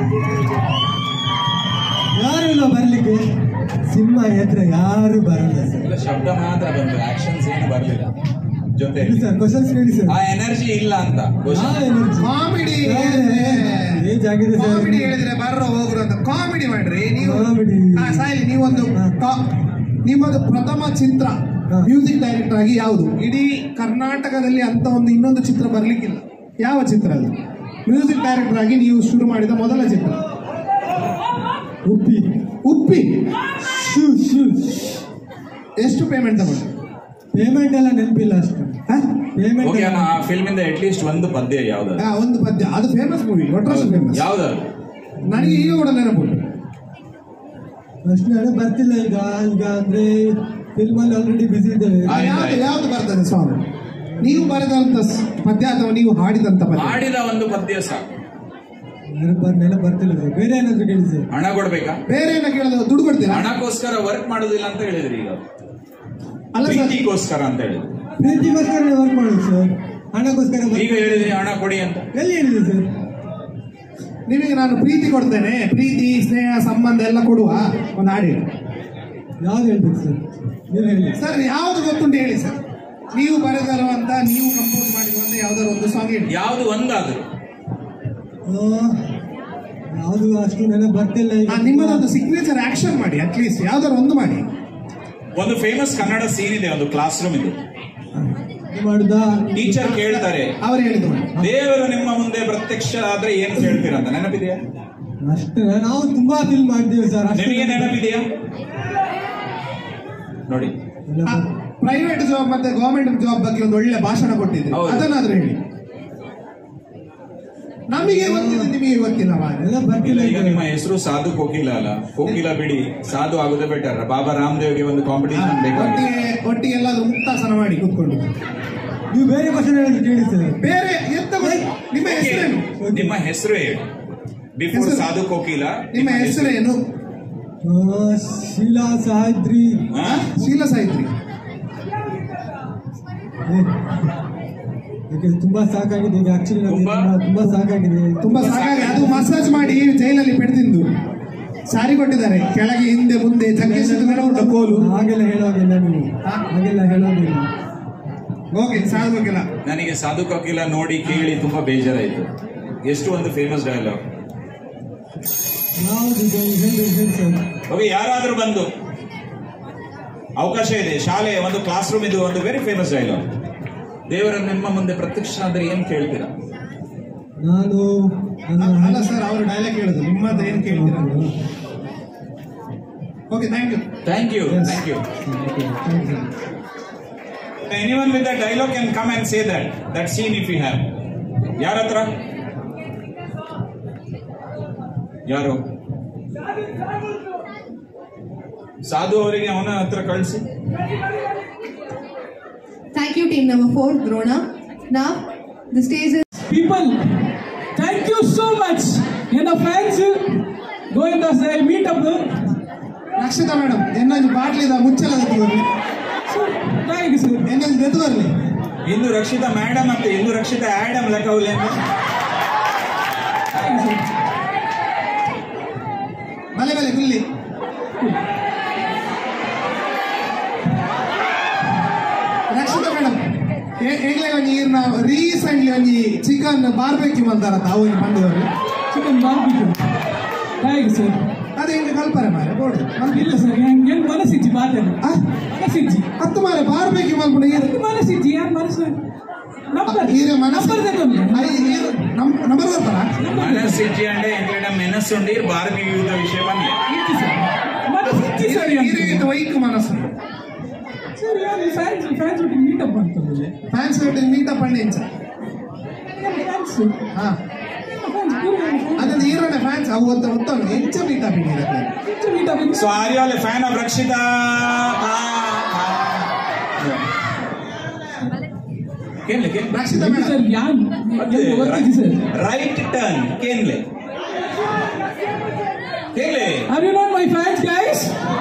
ಯಾರು ಇಲ್ಲ ಬರ್ಲಿಕ್ಕೆ ಸಿಂಹ ಎದ್ರೆ ಯಾರು ಬರಲ್ಲ ಸರ್ ಇಲ್ಲ ಶಬ್ದ ಮಾತ್ರ ಬಂತು ಆಕ್ಷನ್ಸ್ ಏನು ಬರಲಿಲ್ಲ ಜೊತೆ ಹೇಳಿ ಸರ್ ಕ್ವಶನ್ಸ್ ಹೇಳಿ ಸರ್ ಆ ಎನರ್ಜಿ ಇಲ್ಲ ಅಂತ ಯಾವ energy? ಕಾಮಿಡಿ ಏಜ್ ಆಗಿದೆ ಸರ್ ಕಾಮಿಡಿ ಹೇಳಿದ್ರೆ ಬರ್ರೋ ಹೋಗ್ರು ಅಂತ ಕಾಮಿಡಿ ಮಾಡ್ರಿ ನೀವು Comedy. ಹಾ, ಸಾಯಿಲಿ ನೀವೊಂದು ಹಾ. ಟಾ- ನಿಮ್ಮದು ಪ್ರಥಮ ಚಿತ್ರ ಹಾ. ಮ್ಯೂಸಿಕ್ ಡೈರೆಕ್ಟರ್ ಆಗಿ ಯಾವುದು ಇಡೀ ಕರ್ನಾಟಕದಲ್ಲಿ ಅಂತ ಒಂದು ಇನ್ನೊಂದು ಚಿತ್ರ ಬರ್ಲಿಕ್ಕಿಲ್ಲ ಯಾವ ಚಿತ್ರ ಅದು ಮ್ಯೂಸಿಕ್ ಡೈರೆಕ್ಟರ್ ಆಗಿ ನೀವು ಶುರು ಮಾಡಿದ ಮೊದಲ ಚಿತ್ರ ಉಪ್ಪಿ ಉಪ್ಪಿ ಶೂ ಶೂ ಎಷ್ಟು ಪೇಮೆಂಟ್ ತಗೊಂಡು ಪೇಮೆಂಟ್ ಎಲ್ಲ ನೆನಪಿಲ್ಲ ಅಷ್ಟು ಪೇಮೆಂಟ್ ಓಕೆ ಆ ಫಿಲ್ಮ್ ಇಂದ ಅಟ್ ಲೀಸ್ಟ್ ಒಂದು ಪದ್ಯ ಯಾವ್ದಾದ್ರು ಆ, ಒಂದು ಪದ್ಯ ಅದು ಫೇಮಸ್ ಮೂವಿ ಒಟ್ರಾಶ್ ಫೇಮಸ್ ಯಾವ್ದಾದ್ರು ನನಗೆ ಈಗ ಕೂಡ ನೆನಪುಂಟು ಅಷ್ಟು ನೆನಪು ಬರ್ತಿಲ್ಲ ಈಗ ಈಗ ಅಂದ್ರೆ ಫಿಲ್ಮ್ ಅಲ್ಲಿ ಆಲ್ರೆಡಿ ಬಿಸಿ ಇದ್ದೇವೆ ಆಯ್ತು, ಯಾವ್ದು ಆಯ್ತು. ಯಾವ್ದು ಬರ್ತದೆ ಸಾಂಗ್ ನೀವು ಬರೆದಂತ ಸ್- ಪದ್ಯ ಅಥವಾ ನೀವು ಹಾಡಿದಂತ ಪದ್ಯ ಮಾಡಿದ ಒಂದು ಪದ್ಯ ಸಾಕು ನೆನಪು ಬರ್- ನೆನಪು ಬರ್ತಿಲ್ಲ ಸರ್ ಬೇರೆ ಏನಾದ್ರು ಕೇಳಿ ಸರ್ ಹಣ ಕೊಡ್ಬೇಕಾ ಬೇರೆ ಏನೋ ಕೇಳಿದ್ರೆ ದುಡ್ಡು ಕೊಡ್ತೀರಾ ಹಣಕ್ಕೋಸ್ಕರ ವರ್ಕ್ ಮಾಡೋದಿಲ್ಲ ಅಂತ ಹೇಳಿದ್ರಿ ಈಗ ಅಲ್ಲ ಸರ್ ಪ್ರೀತಿಗೋಸ್ಕರ ಅಂತ ಹೇಳಿದ್ರು ಪ್ರೀತಿಗೋಸ್ಕರ ವರ್ಕ್ ಮಾಡೋದು ಸರ್ ಹಣಕ್ಕೋಸ್ಕರ work ಈಗ ಹೇಳಿದ್ರಿ ಹಣ ಕೊಡಿ ಅಂತ ಎಲ್ಲಿ ಹೇಳಿದೆ ಸರ್ ನಿಮಗೆ ನಾನು ಪ್ರೀತಿ ಕೊಡ್ತೇನೆ ಪ್ರೀತಿ ಸ್ನೇಹ ಸಂಬಂಧ ಎಲ್ಲ ಕೊಡುವ ಒಂದು ಹಾಡಿ ಯಾವ್ದು ಹೇಳ್ಬೇಕು ಸರ್ ನೀವು ಹೇಳಿ ಸರ್ ಯಾವ್ದು ಗೊತ್ತುಂಟು ಹೇಳಿ ಸರ್ ನೀವು ಬರೆದಿರುವಂತ ನೀವು ಕಂಪೋಸ್ ಮಾಡಿರುವಂತ ಯಾವ್ದಾದ್ರು ಒಂದು ಸಾಂಗ್ ಹೇಳಿ ಯಾವ್ದು ಒಂದಾದ್ರು ಆ, ಯಾವ್ದು ಅಷ್ಟು ನೆನಪು ಬರ್ತಿಲ್ಲ ಈಗ ಆ, ನಿಮ್ಮದೊಂದು ಸಿಗ್ನೇಚರ್ ಆಕ್ಷನ್ ಮಾಡಿ ಅಟ್ಲೀಸ್ಟ್ ಯಾವ್ದಾದ್ರು ಒಂದು ಮಾಡಿ ಒಂದು ಫೇಮಸ್ ಕನ್ನಡ ಸೀನ್ ಇದೆ ಒಂದು ಕ್ಲಾಸ್ ರೂಮ್ ಇದು ಇದು ಮಾಡುದಾ ಟೀಚರ್ ಕೇಳ್ತಾರೆ ಅವ್ರು ಹೇಳಿದ್ದು ಮಾಡಿ ದೇವರು ನಿಮ್ಮ ಮುಂದೆ ಪ್ರತ್ಯಕ್ಷ ಆದ್ರೆ ಏನ್ ಕೇಳ್ತೀರಾ ಅಂತ ನೆನಪಿದೆಯಾ ಅಷ್ಟೇ ನಾವು ತುಂಬಾ ಫಿಲ್ಮ್ ಮಾಡಿದ್ದೇವೆ ಸರ್ ಅಷ್ಟೇ ನಿಮಗೆ ನೆನಪಿದೆಯಾ ನೋಡಿ ಪ್ರೈವೇಟ್ ಜಾಬ್ ಮತ್ತೆ ಗವರ್ಮೆಂಟ್ ಜಾಬ್ ಬಗ್ಗೆ ಒಂದು ಒಳ್ಳೆ ಭಾಷಣ ಕೊಟ್ಟಿದ್ರು ಹೌದು. ಅದನ್ನಾದ್ರೂ ಹೇಳಿ ನಮಗೆ ಗೊತ್ತಿದೆ ನಿಮಗೆ ಗೊತ್ತಿಲ್ಲ ಮಾರ್ರೆ. ಎಲ್ಲ ಇಲ್ಲ ಬರ್ತಿಲ್ಲ ಈಗ ನಿಮ್ಮ ಹೆಸರು ಸಾಧು ಕೋಕಿಲ ಅಲ್ಲ ಕೋಕಿಲ ಬಿಡಿ ಸಾಧು ಆಗೋದೇ ಬೆಟರ್ ಬಾಬಾ ರಾಮದೇವ್ಗೆ ಒಂದು ಕಾಂಪಿಟೇಷನ್ ಬೇಕಾಗುತ್ತೆ ಒಟ್ಟಿಗೆ ಒಟ್ಟಿಗೆ ಎಲ್ಲಾದ್ರೂ ಮುಕ್ತಾಸನ ಮಾಡಿ ಕೂತ್ಕೊಂಡು ನೀವು ಬೇರೆ ಕ್ವಶನ್ ಹೇಳಿದ್ರೆ ಕೇಳಿ ಸರ್ ಬೇರೆ ಎಂತ ಗೊತ್ತ್- ನಿಮ್ಮ ಹೆಸರೇನು ನಿಮ್ಮ ಹೆಸರು ಹೇಳಿ ಬಿಫೋರ್ ಹೆಸರು? ಸಾಧು ಕೋಕಿಲ ನಿಮ್ಮ ಹೆಸರೇನು ಆ, ಶೀಲಾ ಸಾಹಿತ್ರಿ ಹಾ? ಶೀಲ ಸಾಹಿತ್ರಿ ಏ, ಯಾಕೆ ತುಂಬಾ ಸಾಕಾಗಿದೆ ಈಗ ಆಕ್ಚುಲಿ ತುಂಬಾ? ತುಂಬಾ ಸಾಕಾಗಿದೆ ತುಂಬಾ ಸಾಕಾಗಿ ಅದು ಮಸಾಜ್ ಮಾಡಿ ಜೈಲಲ್ಲಿ ಪೆಡ್ತಿದ್ದು ಸಾರಿ ಕೊಟ್ಟಿದ್ದಾರೆ ಕೆಳಗೆ ಹಿಂದೆ ಮುಂದೆ ಜಗ್ಗೆ ಸುತ್ತಲೂ ಉಂಟು ಕೋಲು ಹಾಗೆಲ್ಲ ಹೇಳೋಗಿಲ್ಲ ನೀವು ಹಾಗೆಲ್ಲ ಹೇಳೋಗಿಲ್ಲ ಓಕೆ ಸಾಧಬೇಕಿಲ್ಲ ನನಗೆ ಸಾಧು ಕೋಕಿಲ ನೋಡಿ ಕೇಳಿ ತುಂಬಾ ಬೇಜಾರಾಯ್ತು ಎಷ್ಟು ಒಂದು ಫೇಮಸ್ ಡೈಲಾಗ್ ಯಾವ್ದು ಇದು? ಹೇಳಿ ಹೇಳಿ ಸರ್ ಓಕೆ ಯಾರಾದ್ರೂ ಬಂದು ಅವಕಾಶ ಇದೆ ಶಾಲೆ ಒಂದು ಕ್ಲಾಸ್ ರೂಮ್ ಇದು ಒಂದು ವೆರಿ ಫೇಮಸ್ ಡೈಲಾಗ್ ದೇವರ ನಿಮ್ಮ ಮುಂದೆ ಪ್ರತ್ಯಕ್ಷ ಆದ್ರೆ ಏನ್ ಕೇಳ್ತೀರಾ ನಾನು ನನ್ನ ಅಲ್ಲ ಸರ್ ಅವರು ಡೈಲಾಗ್ ಹೇಳುದು ನಿಮ್ಮದು ಏನು ಕೇಳ್ತೀರಾ okay thank you thank you thank you anyone with the dialogue can come and say that that scene if you have ಯಾರ ಹತ್ರ ಯಾರು ಸಾಧು ಅವರಿಗೆ ಅವನ ಹತ್ರ ಕಳಿಸಿ Thank you, team number four, Drona. Now, the stage is People, thank you so much. And the fans, going to say meet up. Rakshita madam ಎನ್ನೊಂದು ಬಾಟ್ಲಿದ ಮುಚ್ಚಲದ ಬರ್ಲಿ So, thank you, sir. ಎನ್ನೊಂದು ಎದ್ದು ಬರ್ಲಿ ಇಂದು ರಕ್ಷಿತಾ ಮೇಡಮ್ ಅಂತ ಇಂದು ರಕ್ಷಿತಾ ಆಡಮ್ ಲೆಕ್ಕವಲ್ಲಿ ಅಂತ Thank you, sir. ಬಲೆ ಬಲೆ ಗುಲ್ಲಿ ರಕ್ಷಿತಾ ಮೇಡಮ್ ಈಗಲೇ ಒಂದು ಈರ್ನ ರೀಸೆಂಟ್ಲಿ ಒಂದು ಚಿಕನ್ ಬಾರ್ಬೇಕ್ಯೂ ಮಾಡ್ತಾರಂತ ಅವು ಬಂದವರು Chicken barbecue. Thank you, sir. ಅದೇ ಹಿಂಗೆ ಕಲ್ಪನೆ ಮಾರೆ ಬೋರ್ಡ್ ಇಲ್ಲ ಸರ್ ಏನು ಮನಸ್ಸಿಜ್ಜಿ ಮಾತಾಡಿ ಮನಸ್ಸಿಜ್ಜಿ ಹತ್ತು ಮಾರೆ ಬಾರ್ಬೇಕ್ಯೂ ಮಾಡ್ಬಿಡು ಈರು ಅದು ಮನಸ್ಸಿಜ್ಜಿ ಯಾರು ಮನಸ್ಸು ನಂಬರ್ ಈರ ಮನಸ್ಸು ನಂಬರ್ ತಗೊಂಡು ನಂಬರ್ ಬರ್ತಾರ ಮನಸ್ಸಿಜ್ಜಿ ಅಂಡೆ ಎಂಕ್ಲೆಡ ಮೆನಸ್ಸುಂಡಿ ಬಾರ್ಬಿ ಯೂದ ವಿಷಯ ಬಂದ್ಲೆ ಇಜ್ಜಿ ಸರ್ ಮನಸ್ಸಿಜ್ಜಿ ಸರ್ ಈರಿಗೆ ವೈಕ್ ಮನಸ್ಸು ಸರ್ ಯಾರು ಫ್ಯಾನ್ಸ್ ಫ್ಯಾನ್ಸ್ ಒಟ್ಟಿಗೆ ಮೀಟ್ ಅಪ್ ಅಂತಂದ್ರೆ ಫ್ಯಾನ್ಸ್ ಮೀಟಪ್ பண்ணி ಇಂಚ ಫ್ಯಾನ್ಸ್ ಹಾ ಫ್ಯಾನ್ಸ್ ಪೂರ ಅದನ್ನ ಈರಣ್ಣ ಫ್ಯಾನ್ಸ್ ಅವು ಅಂತ ಗೊತ್ತಾಗ ಎಂಚ ಮೀಟಪ್ ಇಡೀರತ್ತೆ meet up so are you all a fan of Rakshita ಕೇಳಲಿ ಕೇಳಿ ರಕ್ಷಿತಾ ಮೇಡಮ್ ಸರ್ ಯಾರು ಗೊತ್ತಿದ್ದಿ ಸರ್ ರೈಟ್ ಟರ್ನ್ ಕೇನ್ಲೆ ಕೇಳಿ Are you not my fans, guys?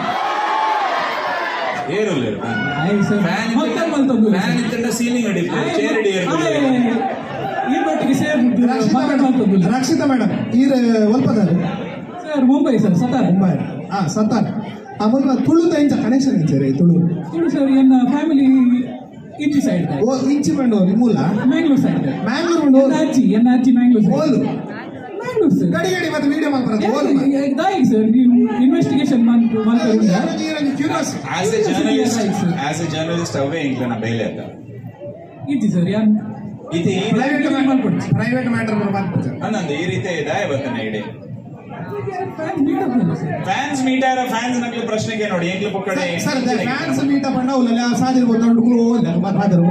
ಏರು Aye, sir. ಫ್ಯಾನ್ ಮೊತ್ತ ಮಲ್ತೊಂದು. ಫ್ಯಾನ್ ಇತ್ತಂಡ ಸೀಲಿಂಗ್ ಅಡಿப்பு ಚೇರ್ ಅಡಿ Aye. ಈ ಮಟ್ಟಿಗೆ ಸೇರ್ ರಕ್ಷಿತಾ ಮೇಡಮ್ ರಕ್ಷಿತಾ ಮೇಡಮ್ ಈರ ಒಲ್ಪದಾರು ಸರ್ ಮುಂಬೈ ಸರ್ ಸತಾರ ಮುಂಬೈ ಹಾ ಸತ್ತಾನ ಆ ಮುಲ್ಪ ತುಳುದ ಇಂಚ ಕನೆಕ್ಷನ್ ಇಂಚರಿ ತುಳು ತುಳು ಸರ್ ಎನ್ನ ಫ್ಯಾಮಿಲಿ ಇಂಚಿ ಸೈಡ್ ಓ ಇಂಚಿ ಬಂಡು ಮೂಲ ಮ್ಯಾಂಗ್ಳೂರ್ ಸೈಡ್ ಮ್ಯಾಂಗ್ಳೂರ್ ಉಂಡು ಎನ್ನ ಅಜ್ಜಿ ಎನ್ನ ಅಜ್ಜಿ ಮ್ಯಾಂಗ್ಳೂರ್ ಓಲು ಮ್ಯಾಂಗ್ಳೂರ್ ಸರ್ ಗಡಿ ಗಡಿ ಮತ್ತೆ ವಿಡಿಯೋ ಮಾಡ್ಬಾರದು ಓಲು ದಾಯಿಗೆ ಸರ್ ನೀವು ಇನ್ವೆಸ್ಟಿಗೇಷನ್ ಮಾಡ್ಕೊಂಡು curious as a journalist as a journalist ಅವೇ ಇಂಕ್ಲನ ಬೇಲೆ ಅಂತ ಇಜ್ಜಿ ಸರ್ ಯಾರು ಇದು ಈ ಪ್ರೈವೇಟ್ ಮಾಡ್ಕೊಡಿ ಪ್ರೈವೇಟ್ ಮ್ಯಾಟರ್ ಮಾಡ್ಕೊಡ್ತಾರೆ ಅನ್ನೊಂದು ಈ ರೀತಿ ಇದೆ ಇವತ್ತಿನ ಇಡೀ fan meet up sir fans meet ಆರ ಫ್ಯಾನ್ಸ್ ನಕ್ಲಿ ಪ್ರಶ್ನೆಗೆ ನೋಡಿ ಎಂಕ್ಲು ಪಕ್ಕಡೆ ಸರ್ ಫ್ಯಾನ್ಸ್ ಮೀಟಪ್ ಅಣ್ಣ ಅವಲ್ಲ ಸಾದಿರ್ ಬಂದು ಓಲ್ಲ ಮಾತಾದ್ರು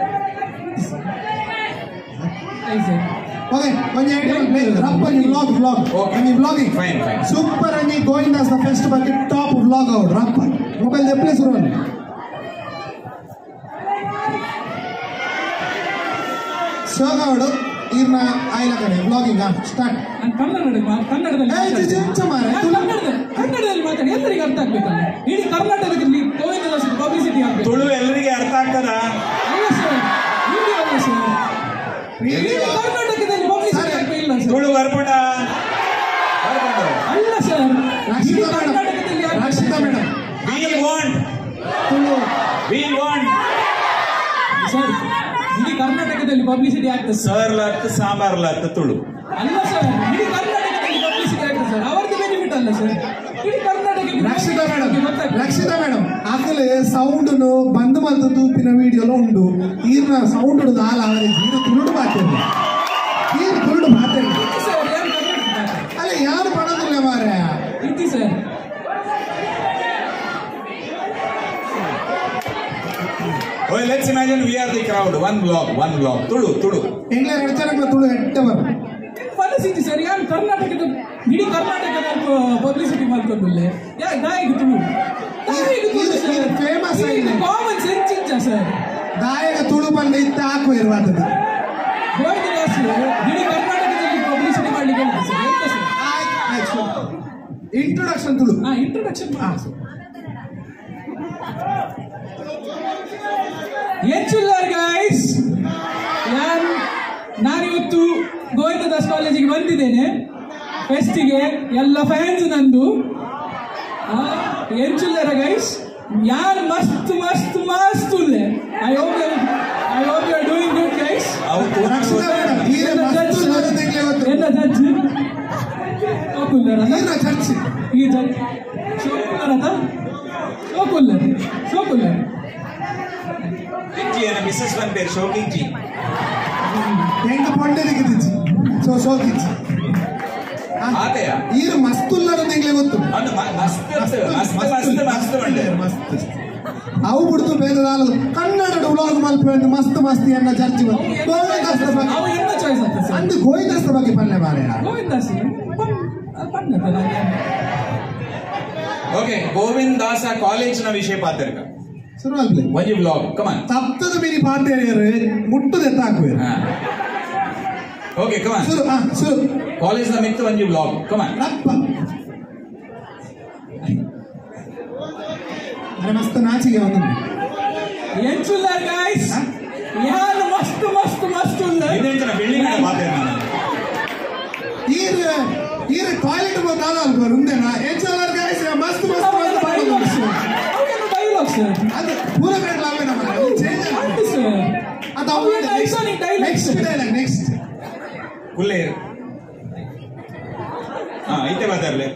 ಆಯ್ತು ಸರ್ ಓಕೆ ಒಂದು ಐಡಿಯಾ ರಪ್ಪ ನೀ ವ್ಲಾಗ್ ವ್ಲಾಗ್ Okay. ನೀ ವ್ಲಾಗಿಂಗ್ Fine, fine. ಸೂಪರ್ అని ಗೋಯಿಂಗ್ ಆಸ್ ದ ಫೆಸ್ಟ್ ಬಗ್ಗೆ ಟಾಪ್ ವ್ಲಾಗ್ అవుట్ ರಪ್ಪ ಮೊಬೈಲ್ ದೆಪ್ಲೆ ಶುರು ಶೋಗ ಅವಡು ಇರ್ನ ಆಯ್ಲ ಕಡೆ ವ್ಲಾಗಿಂಗ್ ಸ್ಟಾರ್ಟ್ ನಾನು ಕನ್ನಡದಲ್ಲಿ ಮಾ- ಕನ್ನಡದಲ್ಲಿ ಏ, ಮಾತಾಡ್ತೀನಿ. ಚಿ- ಚಿ- ಮಾರ್ರೆ. ನಾನು ಕನ್ನಡದಲ್ಲಿ ಕನ್ನಡದಲ್ಲಿ ಮಾತಾಡಿ ಎಲ್ಲರಿಗೆ ಅರ್ಥ ಆಗ್ಬೇಕಲ್ಲ ಇಡೀ ಕರ್ನಾಟಕದಲ್ಲಿ ಗೋವಿಂದ ಪಬ್ಲಿಸಿಟಿ ಆಗ್ಬೇಕು ತುಳು ಎಲ್ಲರಿಗೆ ಅರ್ಥ ಆಗ್ತದ ಅಲ್ಲ ಸರ್ ವಿಡಿಯೋ ಅಲ್ಲ ಸರ್ ಇಡೀ Video? ಕರ್ನಾಟಕದಲ್ಲಿ ಪಬ್ಲಿಸಿಟಿ ಸರಿ. ಆಗ್ಬೇಕಿಲ್ಲ ಸರ್ ತುಳು ಬರ್ಪುಟ ಬರ್ಪುಂಡು ಅಲ್ಲ ಸರ್ ಇಡೀ ರಕ್ಷಿತಾ ಮೇಡಮ್ ಕರ್ನಾಟಕದಲ್ಲಿ ಆಗ್ಬೇಕು. Rakshita madam we want Tulu we want sir ಇಡೀ ಕರ್ನಾಟಕದಲ್ಲಿ ಪಬ್ಲಿಸಿಟಿ ಆಗ್ತದೆ ಸರ್ ಸರ್ ಲತ್ ಸಾಂಬಾರ್ ಲತ್ ತುಳು ಅಲ್ಲ ಸರ್ ಇಡೀ ಕರ್ನಾಟಕದಲ್ಲಿ ಪಬ್ಲಿಸಿಟಿ ಆಗ್ತದೆ ಸರ್ ಅವರದ್ದು ಬೆನಿಫಿಟ್ ಅಲ್ಲ ಸರ್ ಇಡೀ ಕರ್ನಾಟಕಕ್ಕೆ ರಕ್ಷಿತಾ ಮೇಡಮ್ ಗೊತ್ತಾಗ್ತದೆ ರಕ್ಷಿತಾ ಮೇಡಮ್ ಆಕಲ್ ಸೌಂಡ್ ಬಂದ್ ಮಲ್ತು ತೂಪಿನ ವಿಡಿಯೋಲ ಉಂಡು ಈರ್ನ ಸೌಂಡ್ ಉಡುದು ಆಲ ಅವರೇಜ್ ಇದು ತುಳುಡು ಮಾತೇನೆ ಈರ್ ತುಳುಡು ಮಾತೇನೆ ಇತ್ತಿ ಸರ್ ಯಾರು ಕರ್ನಾಟಕ ಅಲ್ಲ ಯಾರು ಪಡೋದಿಲ್ಲ ಮಾರ್ರೆ ಇತ್ತಿ sir Oh, let's imagine we are the crowd. One block, one block. Tudu, Tudu. ಎಂಗ್ಲ ರಚನೆ ತುಳು ಎಟ್ಟ ಬರ್ ಪರಿಸ್ಥಿತಿ ಸರ್ ಯಾರು ಕರ್ನಾಟಕದ ಇಡೀ ಕರ್ನಾಟಕದ ಪಬ್ಲಿಸಿಟಿ ಮಾಡ್ಕೊಂಡಿಲ್ಲ ಯಾ ದಾಯಿಗೆ ತುಳು ದಾಯಿಗೆ ತುಳು ಇದು- ಇದು famous ಆಗಿದೆ. ಕಾಮನ್ ಸೆನ್ಸ್ ಇಚ್ಚ ಸರ್ ದಾಯಗ ತುಳು ಬಂದ ಇತ್ತ ಹಾಕು ಇರುವಂತದ್ದು ಗೋವಿಂದದಾಸ್ ಇಡೀ ಕರ್ನಾಟಕದಲ್ಲಿ ಪಬ್ಲಿಸಿಟಿ ಮಾಡ್ಲಿಕ್ಕೆ ಹೇಳಿದ್ರು ಸರ್ ಎಂತ ಸರ್ ಇಂಟ್ರೊಡಕ್ಷನ್ ತುಳು ಹಾ ಇಂಟ್ರೊಡಕ್ಷನ್ ಮಾಡಿ ಸರ್ ಹೆಚ್ಚಿಲ್ಲಾರ್ ಗೈಸ್ ನಾನು ನಾನಿವತ್ತು ಗೋವಿಂದದಾಸ್ ಕಾಲೇಜಿಗೆ ಬಂದಿದ್ದೇನೆ ಫೆಸ್ಟಿಗೆ ಎಲ್ಲ ಫ್ಯಾನ್ಸ್ ನಂದು ಎಂಚಿಲ್ಲರ ಗೈಸ್ ಯಾರು ಮಸ್ತ್ ಮಸ್ತ್ ಮಸ್ತ್ ಉಲ್ಲೆ I hope I hope you are doing good guys Rakshana madam ಈರ ಮಸ್ತ್ ನೋಡೋದಕ್ಕೆ ಇವತ್ತು ಎಲ್ಲ ಜಡ್ಜ್ ಹೋಗುಲ್ಲರ ಈರ ಚರ್ಚ್ ಈ ಜಡ್ಜ್ ಶೋಕುಲ್ಲರ ಅದ ಶೋಕುಲ್ಲರ್ ಶೋಕುಲ್ಲರ್ Kinji and Mrs. Van Peer, Shokinji. ಹೆಂಗ ಪೊಂಡೆರಿಗೆ ಇದ್ದಿಚ್ಚಿ ಸೊ ಸೋಕಿಚ್ಚಿ ಆತೆಯ? ಈರ ಮಸ್ತ್ ಉಲ್ಲರ ನಿಂಗ್ಲೆ ಗೊತ್ತು ಅದು ಮ- ಮಸ್ತ್ ಇತ್ತು. ಮಸ್ತ್ ಮಸ್ತ್ ಮಸ್ತ್ ಉಂಟು. ಮಸ್ತ್ ಅವು ಬಿಡ್ತು ಬೇರೆ ಕನ್ನಡ ವ್ಲಾಗ್ ಮಲ್ಪೆ ಮಸ್ತ್ ಮಸ್ತ್ ಎನ್ನ ಚರ್ಚ್ ಗೋವಿಂದಾಸ್ರ ಬಗ್ಗೆ ಅವ என்ன ಚಾಯ್ಸ್ ಆಗ್ತದೆ ಸರ್ ಅಂದು ಗೋವಿಂದಾಸ್ರ ಬಗ್ಗೆ ಪಲ್ಲೆ ಮಾರೆ ಗೋವಿಂದಾಸ್ ಪಣ್ಣದ Okay, ಗೋವಿಂದ್ ದಾಸ ಕಾಲೇಜಿನ ವಿಷಯ ಪಾತ್ರಕ ಶುರು ಆಗ್ಲಿ ಒಂಜಿ ಬ್ಲಾಗ್ ಕಮಾನ್ ತಪ್ತದ ಮೀರಿ ಪಾತೇರಿಯರು ಮುಟ್ಟದ ಎತ್ತಾಕುವೇರು ಓಕೆ ಕಮಾನ್ ಶುರು ಹಾ ಶುರು ಕಾಲೇಜ್ ನ ಮಿತ್ತು ಒಂಜಿ ಬ್ಲಾಗ್ ಕಮಾನ್ ರಪ್ಪ ಅರೆ ಮಸ್ತ್ ನಾಚಿಗೆ ಒಂದು ಎಂಚುಲ್ಲರ್ ಗೈಸ್ ಯಾರು ಮಸ್ತ್ ಮಸ್ತ್ ಮಸ್ತ್ ಉಲ್ಲ ಇದೇಂಚನ ಬಿಲ್ಡಿಂಗ್ ಪಾತ್ರ ಈರ್ ಈರ್ ಟಾಯ್ಲೆಟ್ ಬಂದು ಅಲ್ವಾ ಮುಂದೆನಾ ಹೆಚ್ಚಾರ ಗಾಯ್ಸ್ ಮಸ್ತ್ ಮಸ್ತ್ ಮಸ್ತ್ ಡೈಲಾಗ್ಸ್ ಮಾಡೋದು. ಅವೇನು ಡೈಲಾಗ್ ಸರ್ ಅದು ಪೂರ ಬೇಡ ಅವೇ ನಮ್ಮ ಚೇಂಜ್ ಹೌದು ಸರ್ ಅದು ಅವೇನು iconic dialogues next dialogue next ಕುಲ್ಲೆ ಹಾ ಐತೆ ಮಾತಾಡ್ಲೆ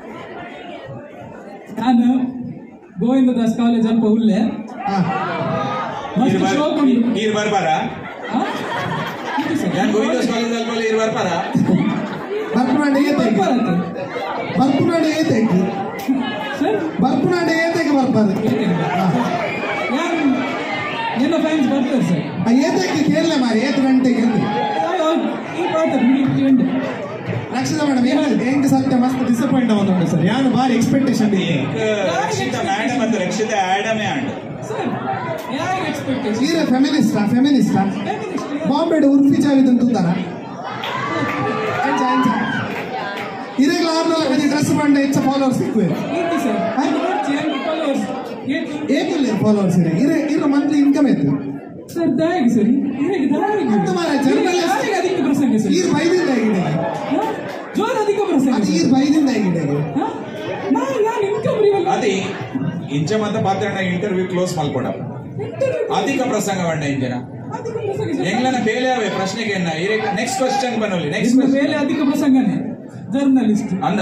ನಾನು ಗೋವಿಂದದಾಸ್ ಕಾಲೇಜ್ ಅಲ್ಪ ಉಲ್ಲೆ ಹಾ ಮಸ್ತ್ ಶೋಕ್ ಉಂಟು ನೀರು ಬರ್ಬಾರ ಹಾ? ಇದು ಸರ್. ഞാൻ ಗೋವಿಂದಾಸ್ ಕಾಲೇಜ್ ಅಲ್ಲಿ ನೀರು ಬರ್ಬಾರ ಬರ್ಪುನಾಡಿ ಏತೈತಿ ಬರ್ಬಾರದು. ಬರ್ಪುನಾಡಿ ಏತೈತಿ ಸರ್ ಬರ್ಪುನಾಡಿ ಏತೈಗೆ ಬರ್ಬಾರ್ದು ಯಾರು ಎಲ್ಲ ಫ್ಯಾನ್ಸ್ ಬರ್ತಾರೆ ಸರ್ ಆ ಏತೈಗೆ ಕೇಳಲೆ ಮಾರಿ ಏತ್ ಗಂಟೆಗೆ ಅಂತ ಈ ಪಾತ್ರ ಎಂಟು ರಕ್ಷಿತ ಮೇಡಮ್ ಹೆಂಗ್ ಹೆಂಗ್ ಸತ್ಯ ಮಸ್ತ್ ಡಿಸಪಾಯಿಂಟ್ ಆಗೋದು ಸರ್ ಯಾರು ಭಾರಿ ಎಕ್ಸ್ಪೆಕ್ಟೇಷನ್ ಇದೆ ರಕ್ಷಿತ ಮೇಡಮ್ ಮತ್ತು ರಕ್ಷಿತ ಆಡಮೇ ಆಂಡ್ ಸರ್ ಯಾರಿಗೆ ಎಕ್ಸ್ಪೆಕ್ಟೇಷನ್ ಈರ ಫೆಮಿನಿಸ್ಟಾ ಫೆಮಿನಿಸ್ಟಾ ಬಾಂಬೆ ಉರ್ಫಿ ಜಾವಿದ್ ಅಂತೂತಾರ ಎಂಚ ಎಂಚ ಇರೆಗ್ಲ ಆರ್ನಲ್ಲ ಕದಿ ಡ್ರೆಸ್ ಬಂಡೆ ಹೆಚ್ಚ ಫಾಲೋವರ್ಸ್ ಸಿಕ್ಕುವೆ ఏంటి సార్ ఆయన వచ్చి ఆయన ఫాలోవర్స్ ఏంటి ಏಕಿಲ್ಲ ಫಾಲೋವರ್ಸ್ ಇರೆ ಇರೆ ಇರ ಮಂತ್ಲಿ ಇನ್ಕಮ್ ಎತ್ತು సార్ దాగి సార్ ఇరగి దాగి ಮತ್ತೆ ಮಾರ್ರೆ, journalist- దాగి అధిక ప్రసంగ సార్ ಈರ್ ಬೈದಿಂದ ಆಗಿದೆ జోర్ అధిక ప్రసంగ ಅದು ಈರ್ ಬೈದಿಂದ ಆಗಿದೆ నా ನಾನು ಇನ್ಕಮ್ ರಿವಲ್ ಅದೇ ಇಂಚ ಮತ್ತ ಪಾತ್ರ ಇಂಟರ್ವ್ಯೂ ಕ್ಲೋಸ್ ಮಾಡ್ಕೊಡ ಅಧಿಕ ಪ್ರಸಂಗ ಬಂಡ ಇಂಜನ ಅಧಿಕ ಪ್ರಸಂಗ ಎಂಗ್ಲನ ಬೇಲೆ ಅವೆ ಪ್ರಶ್ನೆಗೆ ನೆಕ್ಸ್ಟ್ ಕ್ವಶನ್ ಬನ್ನೋಲಿ ನೆಕ್ಸ್ಟ್ ನಿಮ್ಮ ಮೇಲೆ ಅಧಿಕ ಪ್ರಸಂಗನೇ ಜರ್ನಲಿಸ್ಟ್ ಅಂದ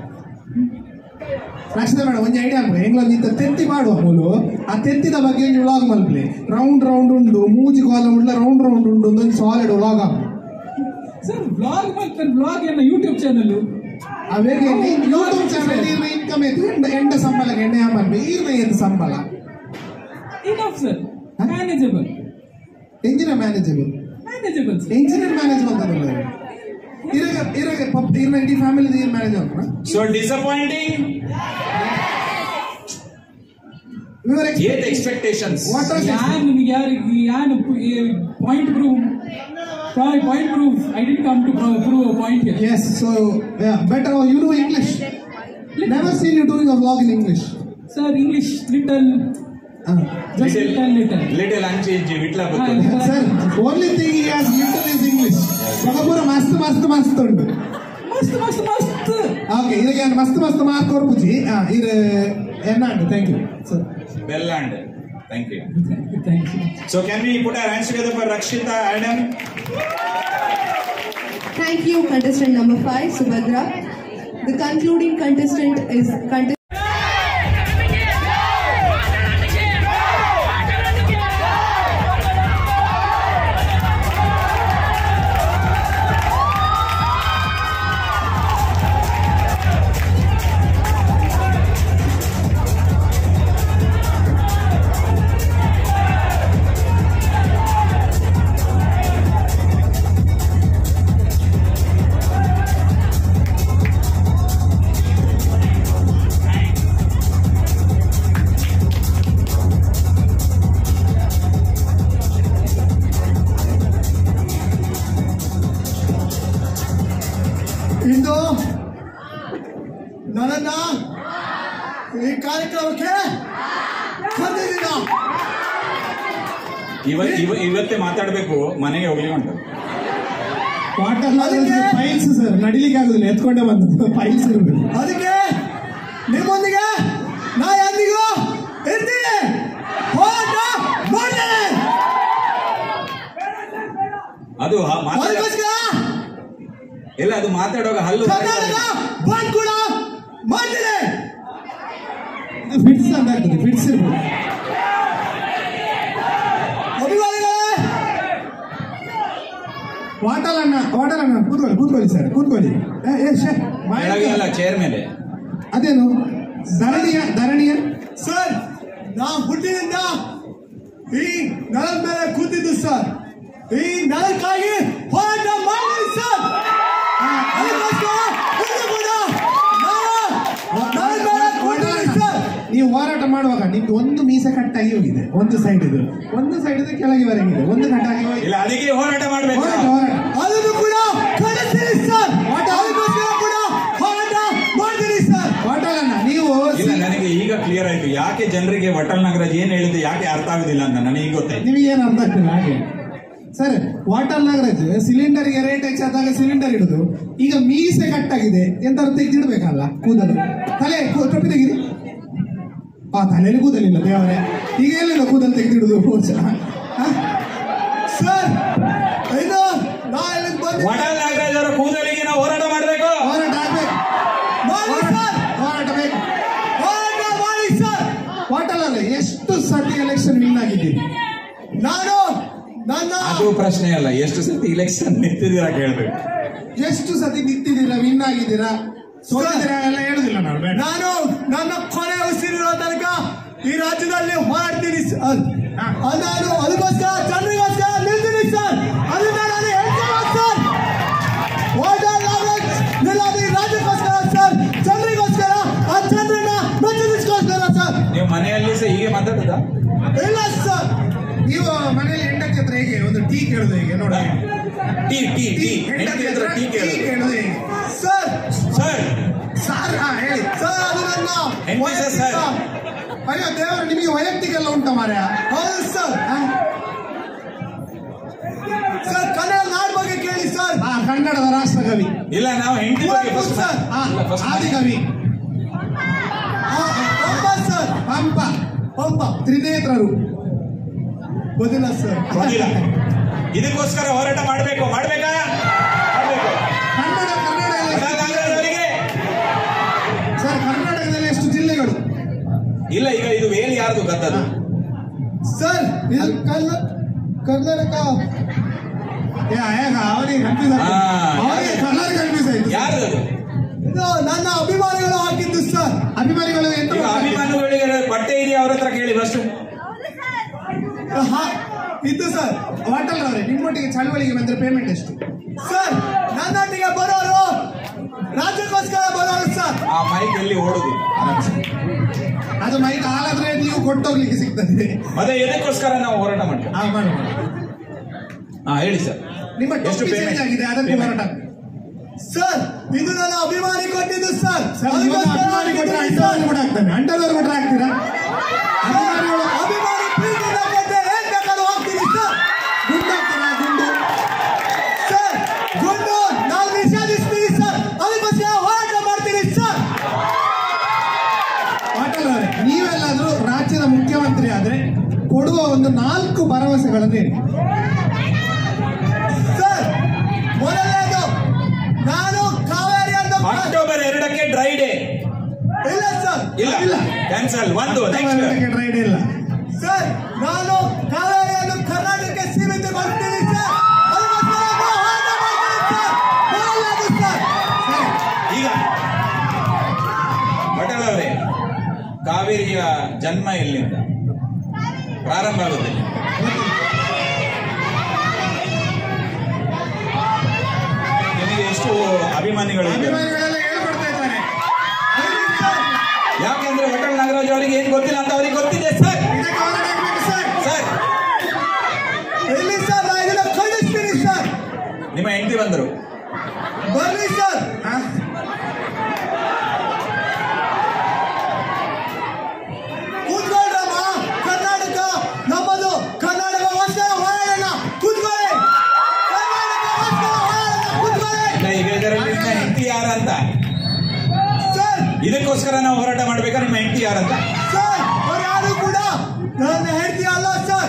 ರಕ್ಷಿತ ಮೇಡಮ್ ಒಂದು ಐಡಿಯಾ ಅನ್ಬೇಕು ಹೆಂಗ್ಲ ಇಂತ ತೆತ್ತಿ ಮಾಡುವ ಮೂಲು ಆ ತೆತ್ತಿದ ಬಗ್ಗೆ ಒಂದು ವ್ಲಾಗ್ ಮಲ್ಪ್ಲೆ ರೌಂಡ್ ರೌಂಡ್ ಉಂಡು ಮೂಜಿ ಕಾಲಂ ಉಂಡ್ಲ ರೌಂಡ್ ರೌಂಡ್ ಉಂಡು ಒಂದು ಸಾಲಿಡ್ ವ್ಲಾಗ್ ಆಗ ಸರ್ ಬ್ಲಾಗ್ ಮಾಡ್ತಾರೆ ಬ್ಲಾಗ್ ಏನ ಯೂಟ್ಯೂಬ್ ಚಾನಲ್ ಅವೇಗೆ ಯೂಟ್ಯೂಬ್ ಚಾನಲ್ ಈರ್ನ ಇನ್ಕಮ್ ಐತಿ ಎಂಡ ಎಂಡ ಸಂಬಳಕ್ಕೆ ಎಣ್ಣೆ ಮಲ್ಪೆ ಈರ್ನ ಏತ್ ಸಂಬಳ ಇನಫ್ ಸರ್ ಮ್ಯಾನೇಜಬಲ್ ಎಂಜಿನ manageable manageable sir engineer management ಅದಲ್ಲ ಇರಗ ಇರಗ ಪಪ್ಪ ಇರ್ನ ಇಡೀ ಫ್ಯಾಮಿಲಿ ಇರ್ ಮ್ಯಾನೇಜ್ ಮಾಡ್ತಾರ ಸೊ ಡಿಸಪಾಯಿಂಟಿಂಗ್ ವಿವರ ಏತ್ ಎಕ್ಸ್ಪೆಕ್ಟೇಷನ್ಸ್ ವಾಟ್ ಆರ್ ಯಾನ್ ಯಾರಿಗೆ ಯಾನ್ point prove point prove I didn't come to prove point here Yes, so yeah, better you know English. Never seen you doing a vlog in English. Sir English little Uh, just little little little ಅಂಚಿ ಇಂಚಿ Vitla sir, only thing he has little is English. Bagapura mast mast mast undu. ಮಸ್ತ್ ಮಸ್ತ್ ಮಸ್ತ್ Okay, ಇದಕ್ಕೆ ಮಸ್ತ್ ಮಸ್ತ್ ಮಾರ್ಕ್ ಕೊರ್ಪುಜಿ ಆ ಇದು ಎನ್ನಾಂಡು ಥ್ಯಾಂಕ್ ಯು ಸರ್ ಬೆಲ್ಲಾಂಡ್ thank you thank you so can we put our hands together for Rakshita Adam Thank you, contestant number five, Subhadra. The concluding contestant is contestant. ಕಾರ್ಯಕ್ರಮಕ್ಕೆ ಕರೆದಿದ್ದೀನ ಇವ ಇವ- ಇವತ್ತೇ ಮಾತಾಡ್ಬೇಕು ಮನೆಗೆ ಹೋಗ್ಲಿ ಉಂಟು ವಾಟರ್ ಅದಕ್ಕೆ- ಫೈಲ್ಸ್ ಸರ್ ನಡಿಲಿಕ್ಕೆ ಆಗುದಿಲ್ಲ ಎತ್ಕೊಂಡೇ ಬಂದದ್ದು ಫೈಲ್ಸ್ ಇರಬೇಕು ಅದಕ್ಕೆ ನಿಮ್ಮೊಂದಿಗೆ ನಾ ಎಂದಿಗೂ ಇರ್ತೀನಿ ಹೋರಾಟ ಮಾಡ್ತೇನೆ ಅದು ಹ- ಮಾತಾಡ ಅದಕ್ಕೋಸ್ಕರ ಇಲ್ಲ ಅದು ಮಾತಾಡುವಾಗ ಹಲ್ಲು ಕರ್ನಾಟಕ ಬಂದ್ ಕೂಡ ಮಾಡ್ತೀನಿ ಫಿಟ್ಸ್ ಅಂತ ಆಗ್ತದೆ ಫಿಟ್ಸ್ ಇರ್ಬೋದು ಅಭಿಮಾನಿಗಳೇ ವಾಟಲ್ ಅಣ್ಣ ವಾಟಲ್ ಅಣ್ಣ ಕೂತ್ಕೊಳ್ಳಿ ಕೂತ್ಕೊಳ್ಳಿ ಸರ್ ಕೂತ್ಕೊಳ್ಳಿ ಏ, ಏ, ಶ್ಯೆ, ಬಾಯಿ ಕೆಳಗೆ ಅಲ್ಲ ಚೇರ್ ಮೇಲೆ ಅದೇನು ಧರಣಿಯ ಧರಣಿಯ ಸರ್ ನಾ ಹುಟ್ಟಿನಿಂದ ಈ ನೆಲದ ಮೇಲೆ ಕೂತಿದ್ದು ಸರ್ ಈ ನೆಲಕ್ಕಾಗಿ ಹೋರಾಟ ಮಾಡಿದ್ದೀನಿ ಸರ್ ಅದಕ್ಕೋಸ್ಕರ ಇಂದು ಕೂಡ ನಾನು ನೆಲದ ಮೇಲೆ ಕೂತಿದ್ದೀನಿ ಸರ್ ನೀವು ಹೋರಾಟ ಮಾಡುವಾಗ ನಿಮ್ದು ಒಂದು ಮೀಸೆ ಕಟ್ಟಾಗಿ ಹೋಗಿದೆ ಒಂದು ಸೈಡ್ ಇದು ಒಂದು ಸೈಡ್ ಇದು ಕೆಳಗೆ ವರೆಗಿದೆ ಒಂದು ಕಟ್ಟಾಗಿ ಹೋಗಿದೆ ಇಲ್ಲ ಅದಕ್ಕೆ ಹೋರಾಟ ಮಾಡ್ಬೇಕು ಹೋರಾಟ ಹೋರಾಟ ಅದನ್ನು ಕೂಡ ಕಳಿಸ್ತೀನಿ ಸರ್ ಅದಕ್ಕೋಸ್ಕರ ಕೂಡ ಹೋರಾಟ ಮಾಡ್ತೀನಿ ಸರ್ ಹೋಟೆಲ್ ಅನ್ನ ನೀವು ಇಲ್ಲ ನನಗೆ ಈಗ ಕ್ಲಿಯರ್ ಆಯ್ತು ಯಾಕೆ ಜನರಿಗೆ ವಟಲ್ ನಾಗರಾಜ್ ಏನ್ ಹೇಳಿದ್ದು ಯಾಕೆ ಅರ್ಥ ಆಗುದಿಲ್ಲ ಅಂತ ನನಗೆ ಈಗ ಗೊತ್ತಾಯ್ತು ನಿಮಗೆ ಏನು ಅರ್ಥ ಆಗ್ತಿಲ್ಲ ಹಾಗೆ ಸರ್ ವಾಟರ್ ನಾಗರಾಜ್ ಸಿಲಿಂಡರ್ಗೆ ರೇಟ್ ಹೆಚ್ಚಾದಾಗ ಸಿಲಿಂಡರ್ ಇಡುದು ಈಗ ಮೀಸೆ ಕಟ್ಟಾಗಿದೆ ಎಂತಾರು ತೆಗೆದಿಡ್ಬೇಕಲ್ಲ ಕೂದಲು ತಲೆ ಕೂ- ಟೊಪ್ಪಿ ತೆಗೀರಿ ಆ ತಲೆಯಲ್ಲಿ ಕೂದಲಿಲ್ಲ ದೇವರೇ ಈಗ ಎಲ್ಲಿಂದ ಕೂದಲು ತೆಗೆದಿಡುದು ಸರ್ ಇದು ನಾ ಇಲ್ಲಿಗೆ ಬಂದು ವಟಲ್ ನಾಗರಾಜ್ ಅವರ ಕೂದಲಿಗೆ ನಾವು ಹೋರಾಟ ಮಾಡ್ಬೇಕು ಹೋರಾಟ ಆಗ್ಬೇಕು ಮಾಡಿ ಸರ್ ಹೋರಾಟ ಬೇಕು ಹೋರಾಟ ಮಾಡಿ ಸರ್ ಹೋಟೆಲ್ ಅಲ್ಲ ಎಷ್ಟು ಸತಿ ಎಲೆಕ್ಷನ್ ವಿನ್ ಆಗಿದ್ದೀರಿ ನಾನು ನನ್ನ ಅದು ಪ್ರಶ್ನೆ ಅಲ್ಲ ಎಷ್ಟು ಸತಿ ಇಲೆಕ್ಷನ್ ನಿಂತಿದ್ದೀರಾ ಕೇಳ್ಬೇಕು ಎಷ್ಟು ಸತಿ ನಿಂತಿದ್ದೀರಾ ವಿನ್ ಆಗಿದ್ದೀರಾ ಸೋತಿದ್ದೀರಾ ಎಲ್ಲ ಹೇಳುದಿಲ್ಲ ನಾವು ಬೇಡ ನಾನು ನನ್ನ ಕೊನೆ ಉಸಿರಿರೋ ತನಕ ಈ ರಾಜ್ಯದಲ್ಲಿ ಹೋರಾಡ್ತೀನಿ ಸರ್ ಅದು ನಾನು ಅದಕ್ಕೋಸ್ಕರ ಜನರಿಗೋಸ್ಕರ ನಿಲ್ತೀನಿ ಸರ್ ಅದನ್ನ ನಾನು ಹೇಳ್ತೀನಿ ಸರ್ ಹೋರಾಟ ನಾಗರಾಜ್ ನಿಲ್ಲೋದು ಈ ರಾಜ್ಯಕ್ಕೋಸ್ಕರ ಸರ್ ಜನರಿಗೋಸ್ಕರ ಆ ಜನರನ್ನ ಮೆಚ್ಚಲಿಸ್ಕೋಸ್ಕರ ಸರ್ ನೀವು ಮನೆಯಲ್ಲಿ ಸಹ ಹೀಗೆ ಮಾತಾಡುದಾ ಇಲ್ಲ ಸರ್ ನೀವು ಮನೆಯಲ್ಲಿ ಹೆಂಡತಿ ಹತ್ರ ಹೇಗೆ ಒಂದು ಟೀ ಕೇಳುದು ಹೇಗೆ ನೋಡಿ ಟೀ ಟೀ ಟೀ ಹೆಂಡತಿ ಹೆಂಡತಿ ಹತ್ರ ಹತ್ರ ಟೀ ಟೀ ಕೇಳೋದು ಕೇಳುದು ಹೇಗೆ ಸರ್ ಸರ್ ಸಾರ್ ಹಾ ಹೇಳಿ ಸರ್ ಅದು ನನ್ನ ಹೆಂಗಸ ಸರ್. ಅಯ್ಯೋ ದೇವರು ನಿಮಗೆ ವೈಯಕ್ತಿಕ ಎಲ್ಲ ಉಂಟ ಮಾರ್ಯ ಹೌದು ಸರ್ ಸರ್ ಕನ್ನಡ ನಾಡ್ ಬಗ್ಗೆ ಕೇಳಿ ಸರ್ ಆ ಕನ್ನಡದ ರಾಷ್ಟ್ರಕವಿ ಇಲ್ಲ ನಾವು ಹೆಂಡತಿ ಬಗ್ಗೆ ಕುವೆಂಪು ಫಸ್ಟ್ ಸರ್. ಆ, ಫಸ್ಟ್ ಆದಿಕವಿ ಆ, ಪಂಪ ಸರ್ ಪಂಪ ಪಂಪ ತ್ರಿನೇತ್ರರು ಗೊತ್ತಿಲ್ಲ ಸರ್ ಗೊತ್ತಿಲ್ಲ ಇದಕ್ಕೋಸ್ಕರ ಹೋರಾಟ ಮಾಡ್ಬೇಕು ಮಾಡ್ಬೇಕಾ ಮಾಡ್ಬೇಕು ಕನ್ನಡ ಕನ್ನಡ ಎಲ್ಲ- ವಟಲ್ ನಾಗರಾಜ್ ಅವರಿಗೆ ಸರ್ ಕರ್ನಾಟಕದಲ್ಲಿ ಎಷ್ಟು ಜಿಲ್ಲೆಗಳು ಇಲ್ಲ ಈಗ ಇದು ವೇಲ್ ಯಾರ್ದು ಗದ್ದದು ಸರ್ ಇದು ಕನ್ನ- ಕರ್ನಾಟಕ ಏ ಹೇಗ ಅವನಿಗೆ ಕನ್ಫ್ಯೂಸ್ ಆ, ಅವನಿಗೆ ಕನ್ನಡ ಕನ್ಫ್ಯೂಸ್ ಆಯ್ತು ಯಾರ್ದು ಅದು ಇದು ನನ್ನ ಅಭಿಮಾನಿಗಳು ಹಾಕಿದ್ದು ಸರ್ ಅಭಿಮಾನಿಗಳು ಎಂತ ಈಗ ಮಾಡ್ತಾರೆ? ಅಭಿಮಾನಿಗಳಿಗೆ ಬಟ್ಟೆ ಇದೆಯಾ ಅವ್ರ ಹತ್ರ ಕೇಳಿ ಫಸ್ಟ್ ಹಾ, ಇದು ಸರ್ ವಾಟಲ್ ಅವರೇ ನಿಮ್ಮೊಟ್ಟಿಗೆ ಚಳವಳಿಗೆ ಬಂದ್ರೆ ಪೇಮೆಂಟ್ ಎಷ್ಟು ಸರ್ ನನ್ನೊಟ್ಟಿಗೆ ಬರೋರು ರಾಜ್ಯಕ್ಕೋಸ್ಕರ ಬರೋರು ಸರ್ ಆ ಮೈಕ್ ಎಲ್ಲಿ ಓಡುದು ಅದು ಮೈಕ್ ಹಾಲಾದ್ರೆ ನೀವು ಕೊಟ್ಟೋಗ್ಲಿಕ್ಕೆ ಸಿಗ್ತದೆ ಮತ್ತೆ ಇದಕ್ಕೋಸ್ಕರ ನಾವು ಹೋರಾಟ ಮಾಡ್ತೇವೆ ಆ, ಮಾಡಿ ಮಾಡಿ. ಹಾ ಹೇಳಿ ಸರ್ ನಿಮ್ಮ ಟೊಪ್ಪಿ ಚೇಂಜ್ ಆಗಿದೆ ಅದಕ್ಕೆ ಹೋರಾಟ ಸರ್ ಇದು ನನ್ನ ಅಭಿಮಾನಿ ಕೊಟ್ಟಿದ್ದು ಸರ್ ಸರ್ ನಿಮ್ಮನ್ನ ಅಭಿಮಾನಿ ಕೊಟ್ಟರೆ ಅಂಟದವರು ಕೂಡ ಆಗ್ತಾನೆ ಅಂಟದವರು ಕೊಟ್ಟರೆ ಆಗ್ತೀರಾ ಅಭಿಮಾನಿಗಳು ಅಭಿಮಾನಿ ಪ್ರೀತಿಯಿಂದ ಕೊಟ್ಟರೆ ಏನ್ ಬೇಕಾದ್ರೂ ಹಾಕ್ತೀನಿ ಸರ್ ಗುಂಡು ಹಾಕ್ತೀರಾ ಗುಂಡು ಸರ್ ಗುಂಡು ನಾನು ನಿಷೇಧಿಸ್ತೀನಿ ಸರ್ ಅದಕ್ಕೋಸ್ಕರ ಹೋರಾಟ ಮಾಡ್ತೀನಿ ಸರ್ ವಾಟಲ್ ಅವರೇ ನೀವೆಲ್ಲಾದ್ರೂ ರಾಜ್ಯದ ಮುಖ್ಯಮಂತ್ರಿ ಆದ್ರೆ ಕೊಡುವ ಒಂದು ನಾಲ್ಕು ಭರವಸೆಗಳನ್ನು ಹೇಳಿ ಸರ್ ಮೊದಲನೇದು ನಾನು ಕಾವೇರಿಯನ್ನು ಅಕ್ಟೋಬರ್ ಎರಡಕ್ಕೆ ಡ್ರೈ ಡೇ ಇಲ್ಲ ಸರ್ ಇಲ್ಲ ಇಲ್ಲ. ಕ್ಯಾನ್ಸಲ್ ಒಂದು ನೆಕ್ಸ್ಟ್ ಅದಕ್ಕೆ ರೈಡ್ ಇಲ್ಲ ಸರ್ ನಾನು ಕಾವೇರಿಯನ್ನು ಕರ್ನಾಟಕಕ್ಕೆ ಸೀಮಿತಗೊಳಿಸ್ತೀನಿ ಸರ್ ಅದಕ್ಕೋಸ್ಕರ ಹೋರಾಟ ಮಾಡ್ತೀನಿ ಸರ್ ಮೊದಲನೇದು ಸರ್ ಈಗ ಪಟೇಲ್ ಅವರೇ ಕಾವೇರಿಯ ಜನ್ಮ ಎಲ್ಲಿಂದ ಪ್ರಾರಂಭ ಆಗುತ್ತೆ ನಿಮಗೆ ಎಷ್ಟು ಅಭಿಮಾನಿಗಳು ಇದ್ದಾರೆ? ಅಭಿಮಾನಿಗಳೆಲ್ಲ ಹೇಳ್ಕೊಡ್ತಾ ಇದ್ದಾರೆ ಯಾಕೆಂದ್ರೆ ವಟಲ್ ನಾಗರಾಜ್ ಅವರಿಗೆ ಏನ್ ಗೊತ್ತಿಲ್ಲ ಅಂತ ಅವರಿಗೆ ಗೊತ್ತಿದೆ ಸರ್ ಇದಕ್ಕೆ ಹೋರಾಟ ಆಗ್ಬೇಕು ಸರ್ ಸರ್ ಇಲ್ಲಿ ಸರ್ ನಾ ಇದನ್ನ ಖಂಡಿಸ್ತೀನಿ ಸರ್ ನಿಮ್ಮ ಹೆಂಡತಿ ಬಂದರು ಬರ್ಲಿ ಸರ್ ಯಾರಿಗೋಸ್ಕರ ನಾವು ಹೋರಾಟ ಮಾಡ್ಬೇಕಾ ನಿಮ್ಮ ಹೆಂಡತಿ ಯಾರಂತ ಸರ್ ಅವ್ರು ಯಾರು ಕೂಡ ನನ್ನ ಹೆಂಡತಿ ಅಲ್ಲ ಸರ್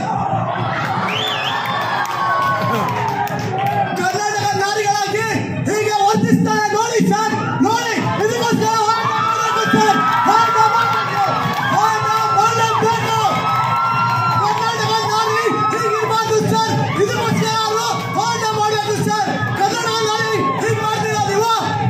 ಕರ್ನಾಟಕ ನಾರಿಗಳಾಗಿ ಹೀಗೆ ವರ್ತಿಸ್ತಾರೆ ನೋಡಿ ಸರ್ ನೋಡಿ ಇದಕ್ಕೋಸ್ಕರ ಹೋರಾಟ ಮಾಡಬೇಕು ಸರ್ ಹೋರಾಟ ಮಾಡಬೇಕು ಹೋರಾಟ ಮಾಡಲೇಬೇಕು ಕರ್ನಾಟಕ ನಾರಿ ಹೀಗಿರ್ಬಾರ್ದು ಸರ್ ಇದಕ್ಕೋಸ್ಕರ ಅವರು ಹೋರಾಟ ಮಾಡಬೇಕು ಸರ್ ಕರ್ನಾಟಕ ನಾರಿ ಹೀಗೆ ಮಾಡ್ತೀರಾ ನೀವು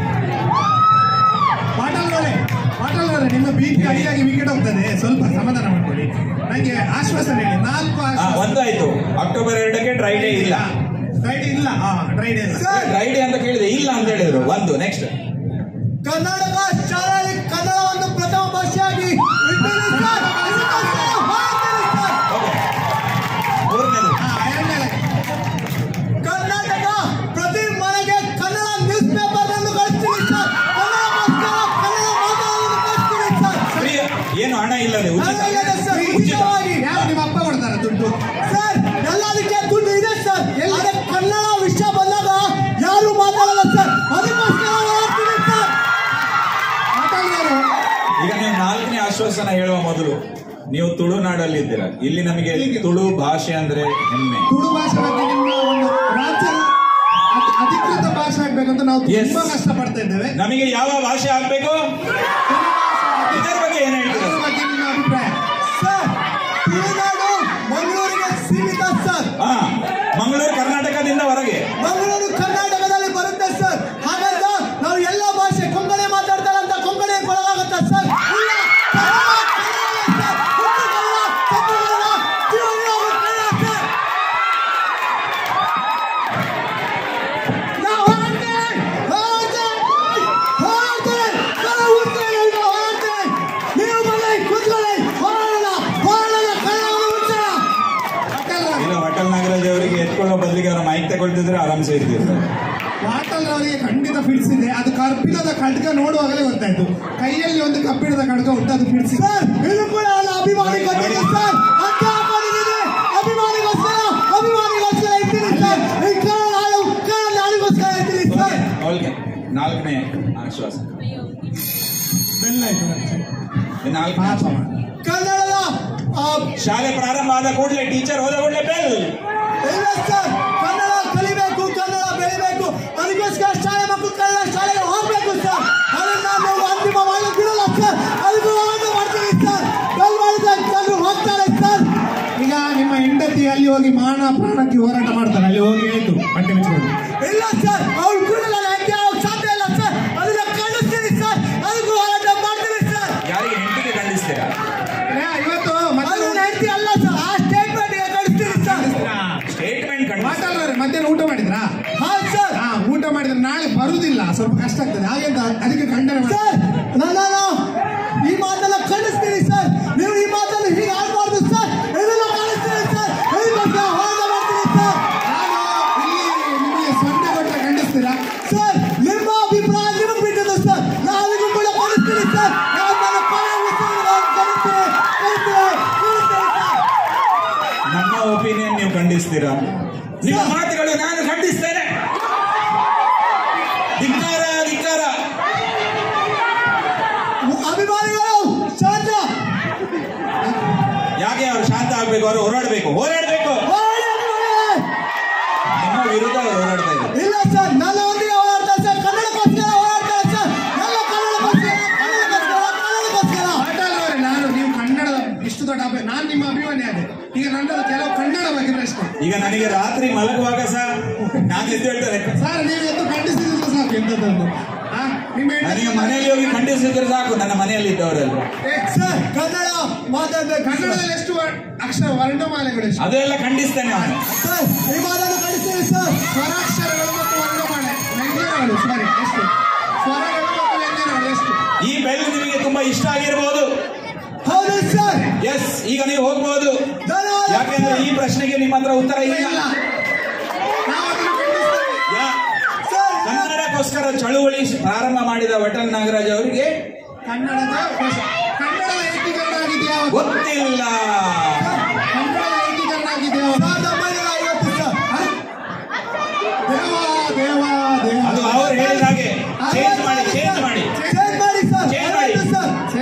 ಪಾಟಲ್ನವರೇ ಪಾಟಲ್ನವರೇ ನಿಮ್ಮ ಬೀಟ್ ಅಡಿಯಾಗಿ ವಿಕೆಟ್ ಹೋಗ್ತದೆ ಸ್ವಲ್ಪ ಸಮಾಧಾನ ಮಾಡ್ಕೊಳ್ಳಿ ನನಗೆ ಆಶ್ವಾಸನೆ ಹೇಳಿ ನಾಲ್ಕು ಹಾ ಆಶ್ವಾಸನೆ ಒಂದಾಯ್ತು ಅಕ್ಟೋಬರ್ ಎರಡಕ್ಕೆ ಟ್ರೈ ಡೇ ಇಲ್ಲ ಫ್ರೈಡೆ ಇಲ್ಲ ಹಾ ಫ್ರೈಡೆ ಇಲ್ಲ ಸರ್ ಟ್ರೈ ಡೇ ಅಂತ ಕೇಳಿದೆ ಇಲ್ಲ ಅಂತ ಹೇಳಿದ್ರು ಒಂದು ನೆಕ್ಸ್ಟ್ ಕರ್ನಾಟಕ ಶಾಲೆಯಲ್ಲಿ ಕನ್ನಡವನ್ನು ಪ್ರಥಮ ಭಾಷೆಯಾಗಿ ಇಟ್ಟಿದೆ ಸರ್. ಇದಕ್ಕೋಸ್ಕರ ಹೋರಾಡ್ತೀನಿ ಸರ್. ಮೂರನೇದು ಹಾ ಎರಡನೇ ಕರ್ನಾಟಕ ಪ್ರತಿ ಮನೆಗೆ ಕನ್ನಡ ನ್ಯೂಸ್ ಪೇಪರ್ ಅನ್ನು ಕಳಿಸ್ತೀನಿ ಸರ್ ಕನ್ನಡಕ್ಕೋಸ್ಕರ ಕನ್ನಡ ಮಾತಾಡೋದನ್ನು ಕಳಿಸ್ತೀನಿ ಸರ್ ಫ್ರೀ ಏನು ಹಣ ಇಲ್ಲದೆ ಉಚಿತ ಹಣ ಇಲ್ಲ ಸರ್, ಉಚಿತ ಉಚಿತವಾಗಿ. ಯಾರು ನಿಮ್ಮ ಅಪ್ಪ ಕೊಡ್ತಾರ ದುಡ್ಡು ಸರ್ ಎಲ್ಲದಕ್ಕೆ ದುಡ್ಡು ಇದೆ ಸರ್ ಆದರೆ ಕನ್ನಡ ವಿಷಯ ಬಂದಾಗ ಯಾರು ಮಾತಾಡಲ್ಲ ಸರ್ ಅದಕ್ಕೋಸ್ಕರ ಹೋರಾಡ್ತೀನಿ ಸರ್ ಪಾಟಲ್ನವರು ಈಗ ನೀವು ನಾಲ್ಕನೇ ಆಶ್ವಾಸನ ಹೇಳುವ ಮೊದಲು ನೀವು ತುಳುನಾಡಲ್ಲಿ ಇದ್ದೀರಾ ಇಲ್ಲಿ ನಮಗೆ ತುಳು ಭಾಷೆ ಅಂದ್ರೆ ಹೆಮ್ಮೆ ತುಳು ಭಾಷೆ ಬಗ್ಗೆ ನಿಮ್ಮ ಒಂದು ರಾಜ್ಯದ ಅಧಿ- ಅಧಿಕೃತ ಭಾಷೆ ಆಗ್ಬೇಕಂತ ನಾವು Yes. ತುಂಬಾ ಕಷ್ಟಪಡ್ತಾ ಇದ್ದೇವೆ ನಮಗೆ ಯಾವ ಭಾಷೆ ಆಗ್ಬೇಕು ಇದರ ಬಗ್ಗೆ ಏನ್ ಹೇಳ್ತೀರಾ ಅದ್ರ ಬಗ್ಗೆ ನಿಮ್ಮ ಅಭಿಪ್ರಾಯ ಸರ್ ತುಳುನಾಡು ಮಂಗಳೂರಿಗೆ ಸೀಮಿತ ಸರ್ ಹಾ ಮಂಗಳೂರು ಕರ್ನಾಟಕದಿಂದ ಹೊರಗೆ ಮಂಗಳೂರು ಕರ್ನಾಟಕದಲ್ಲಿ ಬರುತ್ತೆ ಸರ್ ಹಾಗಾದ್ರೆ ನಾವು ಎಲ್ಲ ಭಾಷೆ ಕೊಂಕಣಿ ಮಾತಾಡ್ತಾರೆ ಅಂತ ಕೊಂಕಣಿ ಕೊಡಲಾಗುತ್ತೆ ಸರ್ ಇಲ್ಲ ಕನ್ನಡ, ಕನ್ನಡವೇ ಸರ್. ಹುಟ್ಟು ಕನ್ನಡ, ತಪ್ಪು ಕನ್ನಡ, ಜೀವನವಾಗೂ ಕನ್ನಡ ಸರ್. ನಾವು ಹೋರಾಡ್ತೇವೆ, ಹೋರಾಡ್ತೇವೆ, ಹೋರಾಡ್ತೇವೆ. ಕನ್ನಡ ಉಳಿಸ್ತೇವೆ, ಈಗ ಹೋರಾಡ್ತೇವೆ. ನೀವು ಬನ್ನಿ, ಕೂತ್ಕೊಳ್ಳಿ, ಹೋರಾಡೋಣ, ಹೋರಾಡೋಣ, ಕನ್ನಡವನ್ನು ಉಳಿಸೋಣ. ಇಲ್ಲ ಹೋಟೆಲ್ ನಾಗರಾಜ್ ಅವರಿಗೆ ಎತ್ಕೊಳ್ಳೋ ಬದಲಿಗೆ ಅವರ ಮೈಕ್ ತಗೊಳ್ತಿದ್ರೆ ಆರಾಮ್ಸೆ ಇರ್ತಿದ್ರು ವಾಟಲ್ ಅವರಿಗೆ ಖಂಡಿತ ಫಿಡ್ಸಿದೆ ಅದು ಕಬ್ಬಿಣದ ಖಡ್ಗ ನೋಡುವಾಗಲೇ ಗೊತ್ತಾಯ್ತು ಕೈಯಲ್ಲಿ ಒಂದು ಕಬ್ಬಿಣದ ಖಡ್ಗ ಉಂಟು ಅದು ಫಿಡ್ಸಿದೆ ಸರ್ ಇದು ಕೂಡ ಅಲ್ಲ ಅಭಿಮಾನಿ ಕೊಟ್ಟಿದೆ ಸರ್ ಅಂತ ಹಾಕೊಂಡಿದ್ದೀನಿ ಅಭಿಮಾನಿಗೋಸ್ಕರ ಅಭಿಮಾನಿಗೋಸ್ಕರ ಇರ್ತೀನಿ ಸರ್ ಈ ಕನ್ನಡ ನಾಡು ಕನ್ನಡ ನಾಡಿಗೋಸ್ಕರ ಇರ್ತೀನಿ ಸರ್ ಅವಳಿಗೆ ನಾಲ್ಕನೇ ಆಶ್ವಾಸ ಬೆಲ್ಲ ಆಯ್ತು ಈ ನಾಲ್ಕು ಪಾಪ ಮಾಡ. ಕನ್ನಡದ ಆ, ಶಾಲೆ ಪ್ರಾರಂಭ ಆದ ಕೂಡಲೇ ಟೀಚರ್ ಹೋದ ಕೂಡಲೇ ಬೆಲ್ ಇಲ್ಲ ಸರ್ ಕನ್ನಡ ಕಲಿಬೇಕು ಕನ್ನಡ ಬೆಳಿಬೇಕು ಅದಕ್ಕೋಸ್ಕರ ಶಾಲೆ ಮಕ್ಕಳು ಕನ್ನಡ ಶಾಲೆಗೆ ಹೋಗ್ಬೇಕು ಸರ್ ಅದನ್ನ ನಾವು ಅಂತಿಮವಾಗಿ ಬಿಡಲ್ಲ ಸರ್ ಅದಕ್ಕೂ ಹೋರಾಟ ಮಾಡ್ತೀನಿ ಸರ್ ಬೆಲ್ ಮಾಡಿದ್ರೆ ಎಲ್ಲರೂ ಹೋಗ್ತಾರೆ ಸರ್ ಈಗ ನಿಮ್ಮ ಹೆಂಡತಿ ಅಲ್ಲಿ ಹೋಗಿ ಮಾನ ಪ್ರಾಣಕ್ಕೆ ಹೋರಾಟ ಮಾಡ್ತಾರೆ ಅಲ್ಲಿ ಹೋಗಿ ಆಯ್ತು ಬಟ್ಟೆ ಮುಚ್ಕೊಂಡು ಇಲ್ಲ ಸರ್ ಅವ್ರು ಕೂಡ ನಾನು ಹೆಂಗೆ ಆಗೋಕ್ ಸಾಧ್ಯ ಇಲ್ಲ ಸರ್ ಅದನ್ನ ಖಂಡಿಸ್ತೀನಿ ಸರ್ ಅದಕ್ಕೂ ಹೋರಾಟ ಮಾಡ್ತೀನಿ ಸರ್ ಯಾರಿಗೆ ಹೆಂಡತಿಗೆ ಖಂಡಿಸ್ತೀರಾ ಏ, ಇವತ್ತು ಅದು ಮತ್ತೆ ನನ್ನ ಹೆಂಡತಿ ಅಲ್ಲ ಸರ್ ಆ ಸ್ಟೇಟ್ಮೆಂಟ್ ಖಂಡಿಸ್ತೀನಿ ಸರ್ ಸ್ಟೇಟ್ಮೆಂಟ್ ಖಂಡಿಸ್ತೀರಾ ವಾಟಲ್ ಅವರೇ ಮಧ್ಯಾಹ್ನ ಊಟ ಮಾಡಿದ್ರಾ ಹಾ ಸರ್ ಹಾ ಊಟ ಮಾಡಿದ್ರೆ ನಾಳೆ ಬರುದಿಲ್ಲ ಸ್ವಲ್ಪ ಕಷ್ಟ ಆಗ್ತದೆ ಹಾಗೆಂತ ಅದಕ್ಕೆ ಖಂಡನೆ ಮಾಡಿ ಸರ್ ನಾನು ಈ ಮಾತನ್ನ ಖಂಡಿಸ್ತೀನಿ ಸರ್ ನೀವು ಈ ಮಾತನ್ನು ಹೀಗೆ ಆಡಬಾರ್ದು ಸರ್ ಇದನ್ನ ಖಂಡಿಸ್ತೀನಿ ಸರ್ ಇದಕ್ಕೋಸ್ಕರ ಹೋರಾಟ ಮಾಡ್ತೀನಿ ಸರ್ ನಾನು ಇಲ್ಲಿ ನಿಮಗೆ ಸೊನ್ನೆ ಕೊಟ್ಟರೆ ಖಂಡಿಸ್ತೀರಾ ಸರ್ ನಿಮ್ಮ ಅಭಿಪ್ರಾಯ ನಿಮಗೆ ಬಿಟ್ಟದ್ದು ಸರ್ ನಾನು ಕೂಡ ಖಂಡಿಸ್ತೀನಿ ಸರ್ ನಾನು ನನ್ನ ಕೊನೆ ಉಸಿರಿನ ಖಂಡಿಸ್ತೀನಿ ಖಂಡಿಸ್ತೀನಿ ಖಂಡಿಸ್ತೀನಿ ಸರ್ ನಮ್ಮ ಒಪಿನಿಯನ್ ನೀವು ಖಂಡಿಸ್ತೀರಾ ನಿಮ್ಮ ಮಾತುಗಳು ನಾನು ಖಂಡಿಸ್ತೇನೆ ಧಿಕ್ಕಾರ ಧಿಕ್ಕಾರ ಅಭಿಮಾನಿಗಳು ಶಾಂತ ಯಾಕೆ ಅವ್ರು ಶಾಂತ ಆಗ್ಬೇಕು ಅವರು ಹೋರಾಡಬೇಕು ಹೋರಾಡಬೇಕು ಹೋರಾಡಿ ಅಭಿಮಾನಿಗಳೇ. ನಿಮ್ಮ ವಿರುದ್ಧ ಅವ್ರು ಹೋರಾಡ್ತಾ ಇದ್ದಾರೆ ಇಲ್ಲ ಸರ್ ನನ್ನ ಒಂದಿಗೆ ಹೋರಾಡ್ತಾರೆ ಸರ್ ಕನ್ನಡಕ್ಕೋಸ್ಕರ ಹೋರಾಡ್ತಾರೆ ಸರ್ ಎಲ್ಲ ಕನ್ನಡಕ್ಕೋಸ್ಕರ ಕನ್ನಡಕ್ಕೋಸ್ಕರ ಕನ್ನಡಕ್ಕೋಸ್ಕರ ವಾಟಲ್ ಅವರೇ ನಾನು ನೀವು ಕನ್ನಡದ ಇಷ್ಟು ದೊಡ್ಡ ಅಭಿ ನಾನು ನಿಮ್ಮ ಅಭಿಮಾನಿ ಆದೆ ಈಗ ನನ್ನದು ಕೆಲವು ಕನ್ನಡ ಬಗ್ಗೆ ಪ್ರಶ್ನೆ ಈಗ ನನಗೆ ರಾತ್ರಿ ಮಲಗುವಾಗ ಸಹ ನಾನು ಎದ್ದು ಹೇಳ್ತಾರೆ ಸರ್ ನೀವು ಎದ್ದು ಖಂಡಿಸಿದ್ರೆ ಸಾಕು ಎಂತದೊಂದು ಆ, ನಿಮ್ಮ ಹೆಂಡತಿ- ನನಗೆ ಮನೆಯಲ್ಲಿ ಹೋಗಿ ಖಂಡಿಸಿದ್ರೆ ಸಾಕು ನನ್ನ ಮನೆಯಲ್ಲಿ ಇದ್ದವರೆಲ್ಲ ಏ, ಸರ್ ಕನ್ನಡ ಮಾತಾಡ್ಬೇಕು ಕನ್ನಡದಲ್ಲಿ ಎಷ್ಟು ವರ್- ಅಕ್ಷರ ವರ್ಣಮಾಲೆಗಳು ಎಷ್ಟು ಅದೆಲ್ಲ ಖಂಡಿಸ್ತೇನೆ ಅವನು ಸರ್ ಈ ಮಾತನ್ನು ಕಳಿಸ್ತೀವಿ ಸರ್ ಸ್ವರಾಕ್ಷರಗಳು ಮತ್ತು ವರ್ಣಮಾಲೆ ವ್ಯಂಜನಗಳು ಸಾರಿ ಎಷ್ಟು ಸ್ವರಗಳು ಮತ್ತು ವ್ಯಂಜನಗಳು ಎಷ್ಟು ಈ ಬೆಲ್ ನಿಮಗೆ ತುಂಬಾ ಇಷ್ಟ ಆಗಿರಬಹುದು ಹೌದು ಸರ್ ಎಸ್ ಈಗ ನೀವು ಹೋಗ್ಬೋದು ಧನ್ಯವಾದ ಯಾಕೆಂದ್ರೆ ಈ ಪ್ರಶ್ನೆಗೆ ನಿಮ್ಮ ಹತ್ರ ಉತ್ತರ ಇಲ್ಲ ಇಲ್ಲ ನಾವು ಅದನ್ನು ಖಂಡಿಸ್ತೇವೆ ಯಾ ಸರ್ ಕನ್ನಡಕ್ಕೋಸ್ಕರ ಚಳುವಳಿ ಪ್ರಾರಂಭ ಮಾಡಿದ ವಟಲ್ ನಾಗರಾಜ್ ಅವರಿಗೆ ಕನ್ನಡದ ಪ್ರಶ್ನೆ. ಕನ್ನಡದ ಏಕೀಕರಣ ಆಗಿದೆ ಯಾವಾಗ ಗೊತ್ತಿಲ್ಲ ಕನ್ನಡದ ಏಕೀಕರಣ ಆಗಿದೆ ಯಾವಾಗ ಸಾವಿರದ ಒಂಬೈನೂರ ಐವತ್ತು ಸರ್ ದೇವ ದೇವ ದೇವ ಅದು ಅವರು ಹೇಳಿದ ಹಾಗೆ ಚೇಂಜ್ ಮಾಡಿ ಚೇಂಜ್ ಮಾಡಿ ಚೇಂಜ್ ಮಾಡಿ ಸರ್ Change ಮಾಡಿ. ಐವತ್ತು ಸರ್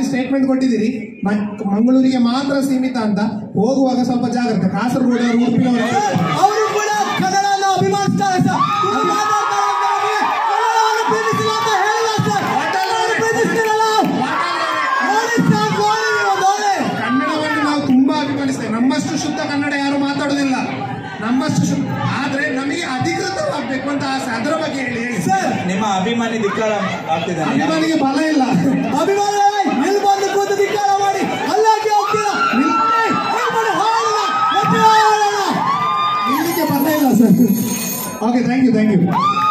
ಬಾರಿ ಸ್ಟೇಟ್ಮೆಂಟ್ ಕೊಟ್ಟಿದ್ದೀರಿ ಮ- ಮಂಗಳೂರಿಗೆ ಮಾತ್ರ ಸೀಮಿತ ಅಂತ ಹೋಗುವಾಗ ಸ್ವಲ್ಪ ಜಾಗ್ರತೆ ಕಾಸರಗೋಡು ಉಡುಪಿನವರು ಅವರು ಕೂಡ ಕನ್ನಡನ ಅಭಿಮಾನಿಸ್ತಾರೆ ಸರ್ ಇವ್ರು ಮಾತಾಡ್ತಾರೆ ಅಂದ್ರೆ ನಮಗೆ ಕನ್ನಡವನ್ನು ಪ್ರೀತಿಸಿಲ್ಲ ಅಂತ ಹೇಳಿಲ್ಲ ಸರ್ ಕನ್ನಡವನ್ನು ಪ್ರೀತಿಸ್ತೀರಲ್ಲ ನೋಡಿ ಸರ್ ನೋಡಿ ನೀವು ನೋಡಿ ಕನ್ನಡವನ್ನು ನಾವು ತುಂಬಾ ಅಭಿಮಾನಿಸ್ತೇವೆ ನಮ್ಮಷ್ಟು ಶುದ್ಧ ಕನ್ನಡ ಯಾರು ಮಾತಾಡೋದಿಲ್ಲ ನಮ್ಮಷ್ಟು ಶುದ್ಧ ಆದ್ರೆ ನಮಗೆ ಅಧಿಕೃತವಾಗಬೇಕು ಅಂತ ಆಸೆ ಅದರ ಬಗ್ಗೆ ಹೇಳಿ ಹೇಳಿ ಸರ್ ನಿಮ್ಮ ಅಭಿಮಾನಿ ಧಿಕ್ಕಾರ ಆಗ್ತಿದ್ದಾನೆ ಅಭಿಮಾನಿಗೆ ಬಲ ಇಲ್ಲ ಅಭಿಮಾನಿಗಳೇ ಇಲ್ಲಿ ಬಂದು ಕೂತು ಧಿಕ್ಕಾರ ಮಾಡಿ ಅಲ್ಲಾಕೆ ಹೋಗ್ತೀರಾ ಏಯ್, ಇಲ್ಲಿ ಬಂದು ಹಾಡೋಣ, ಎದ್ದು ಹಾಡೋಣ. ನಿಲ್ಲಿಕ್ಕೆ ಬಲ ಇಲ್ಲ sir okay thank you thank you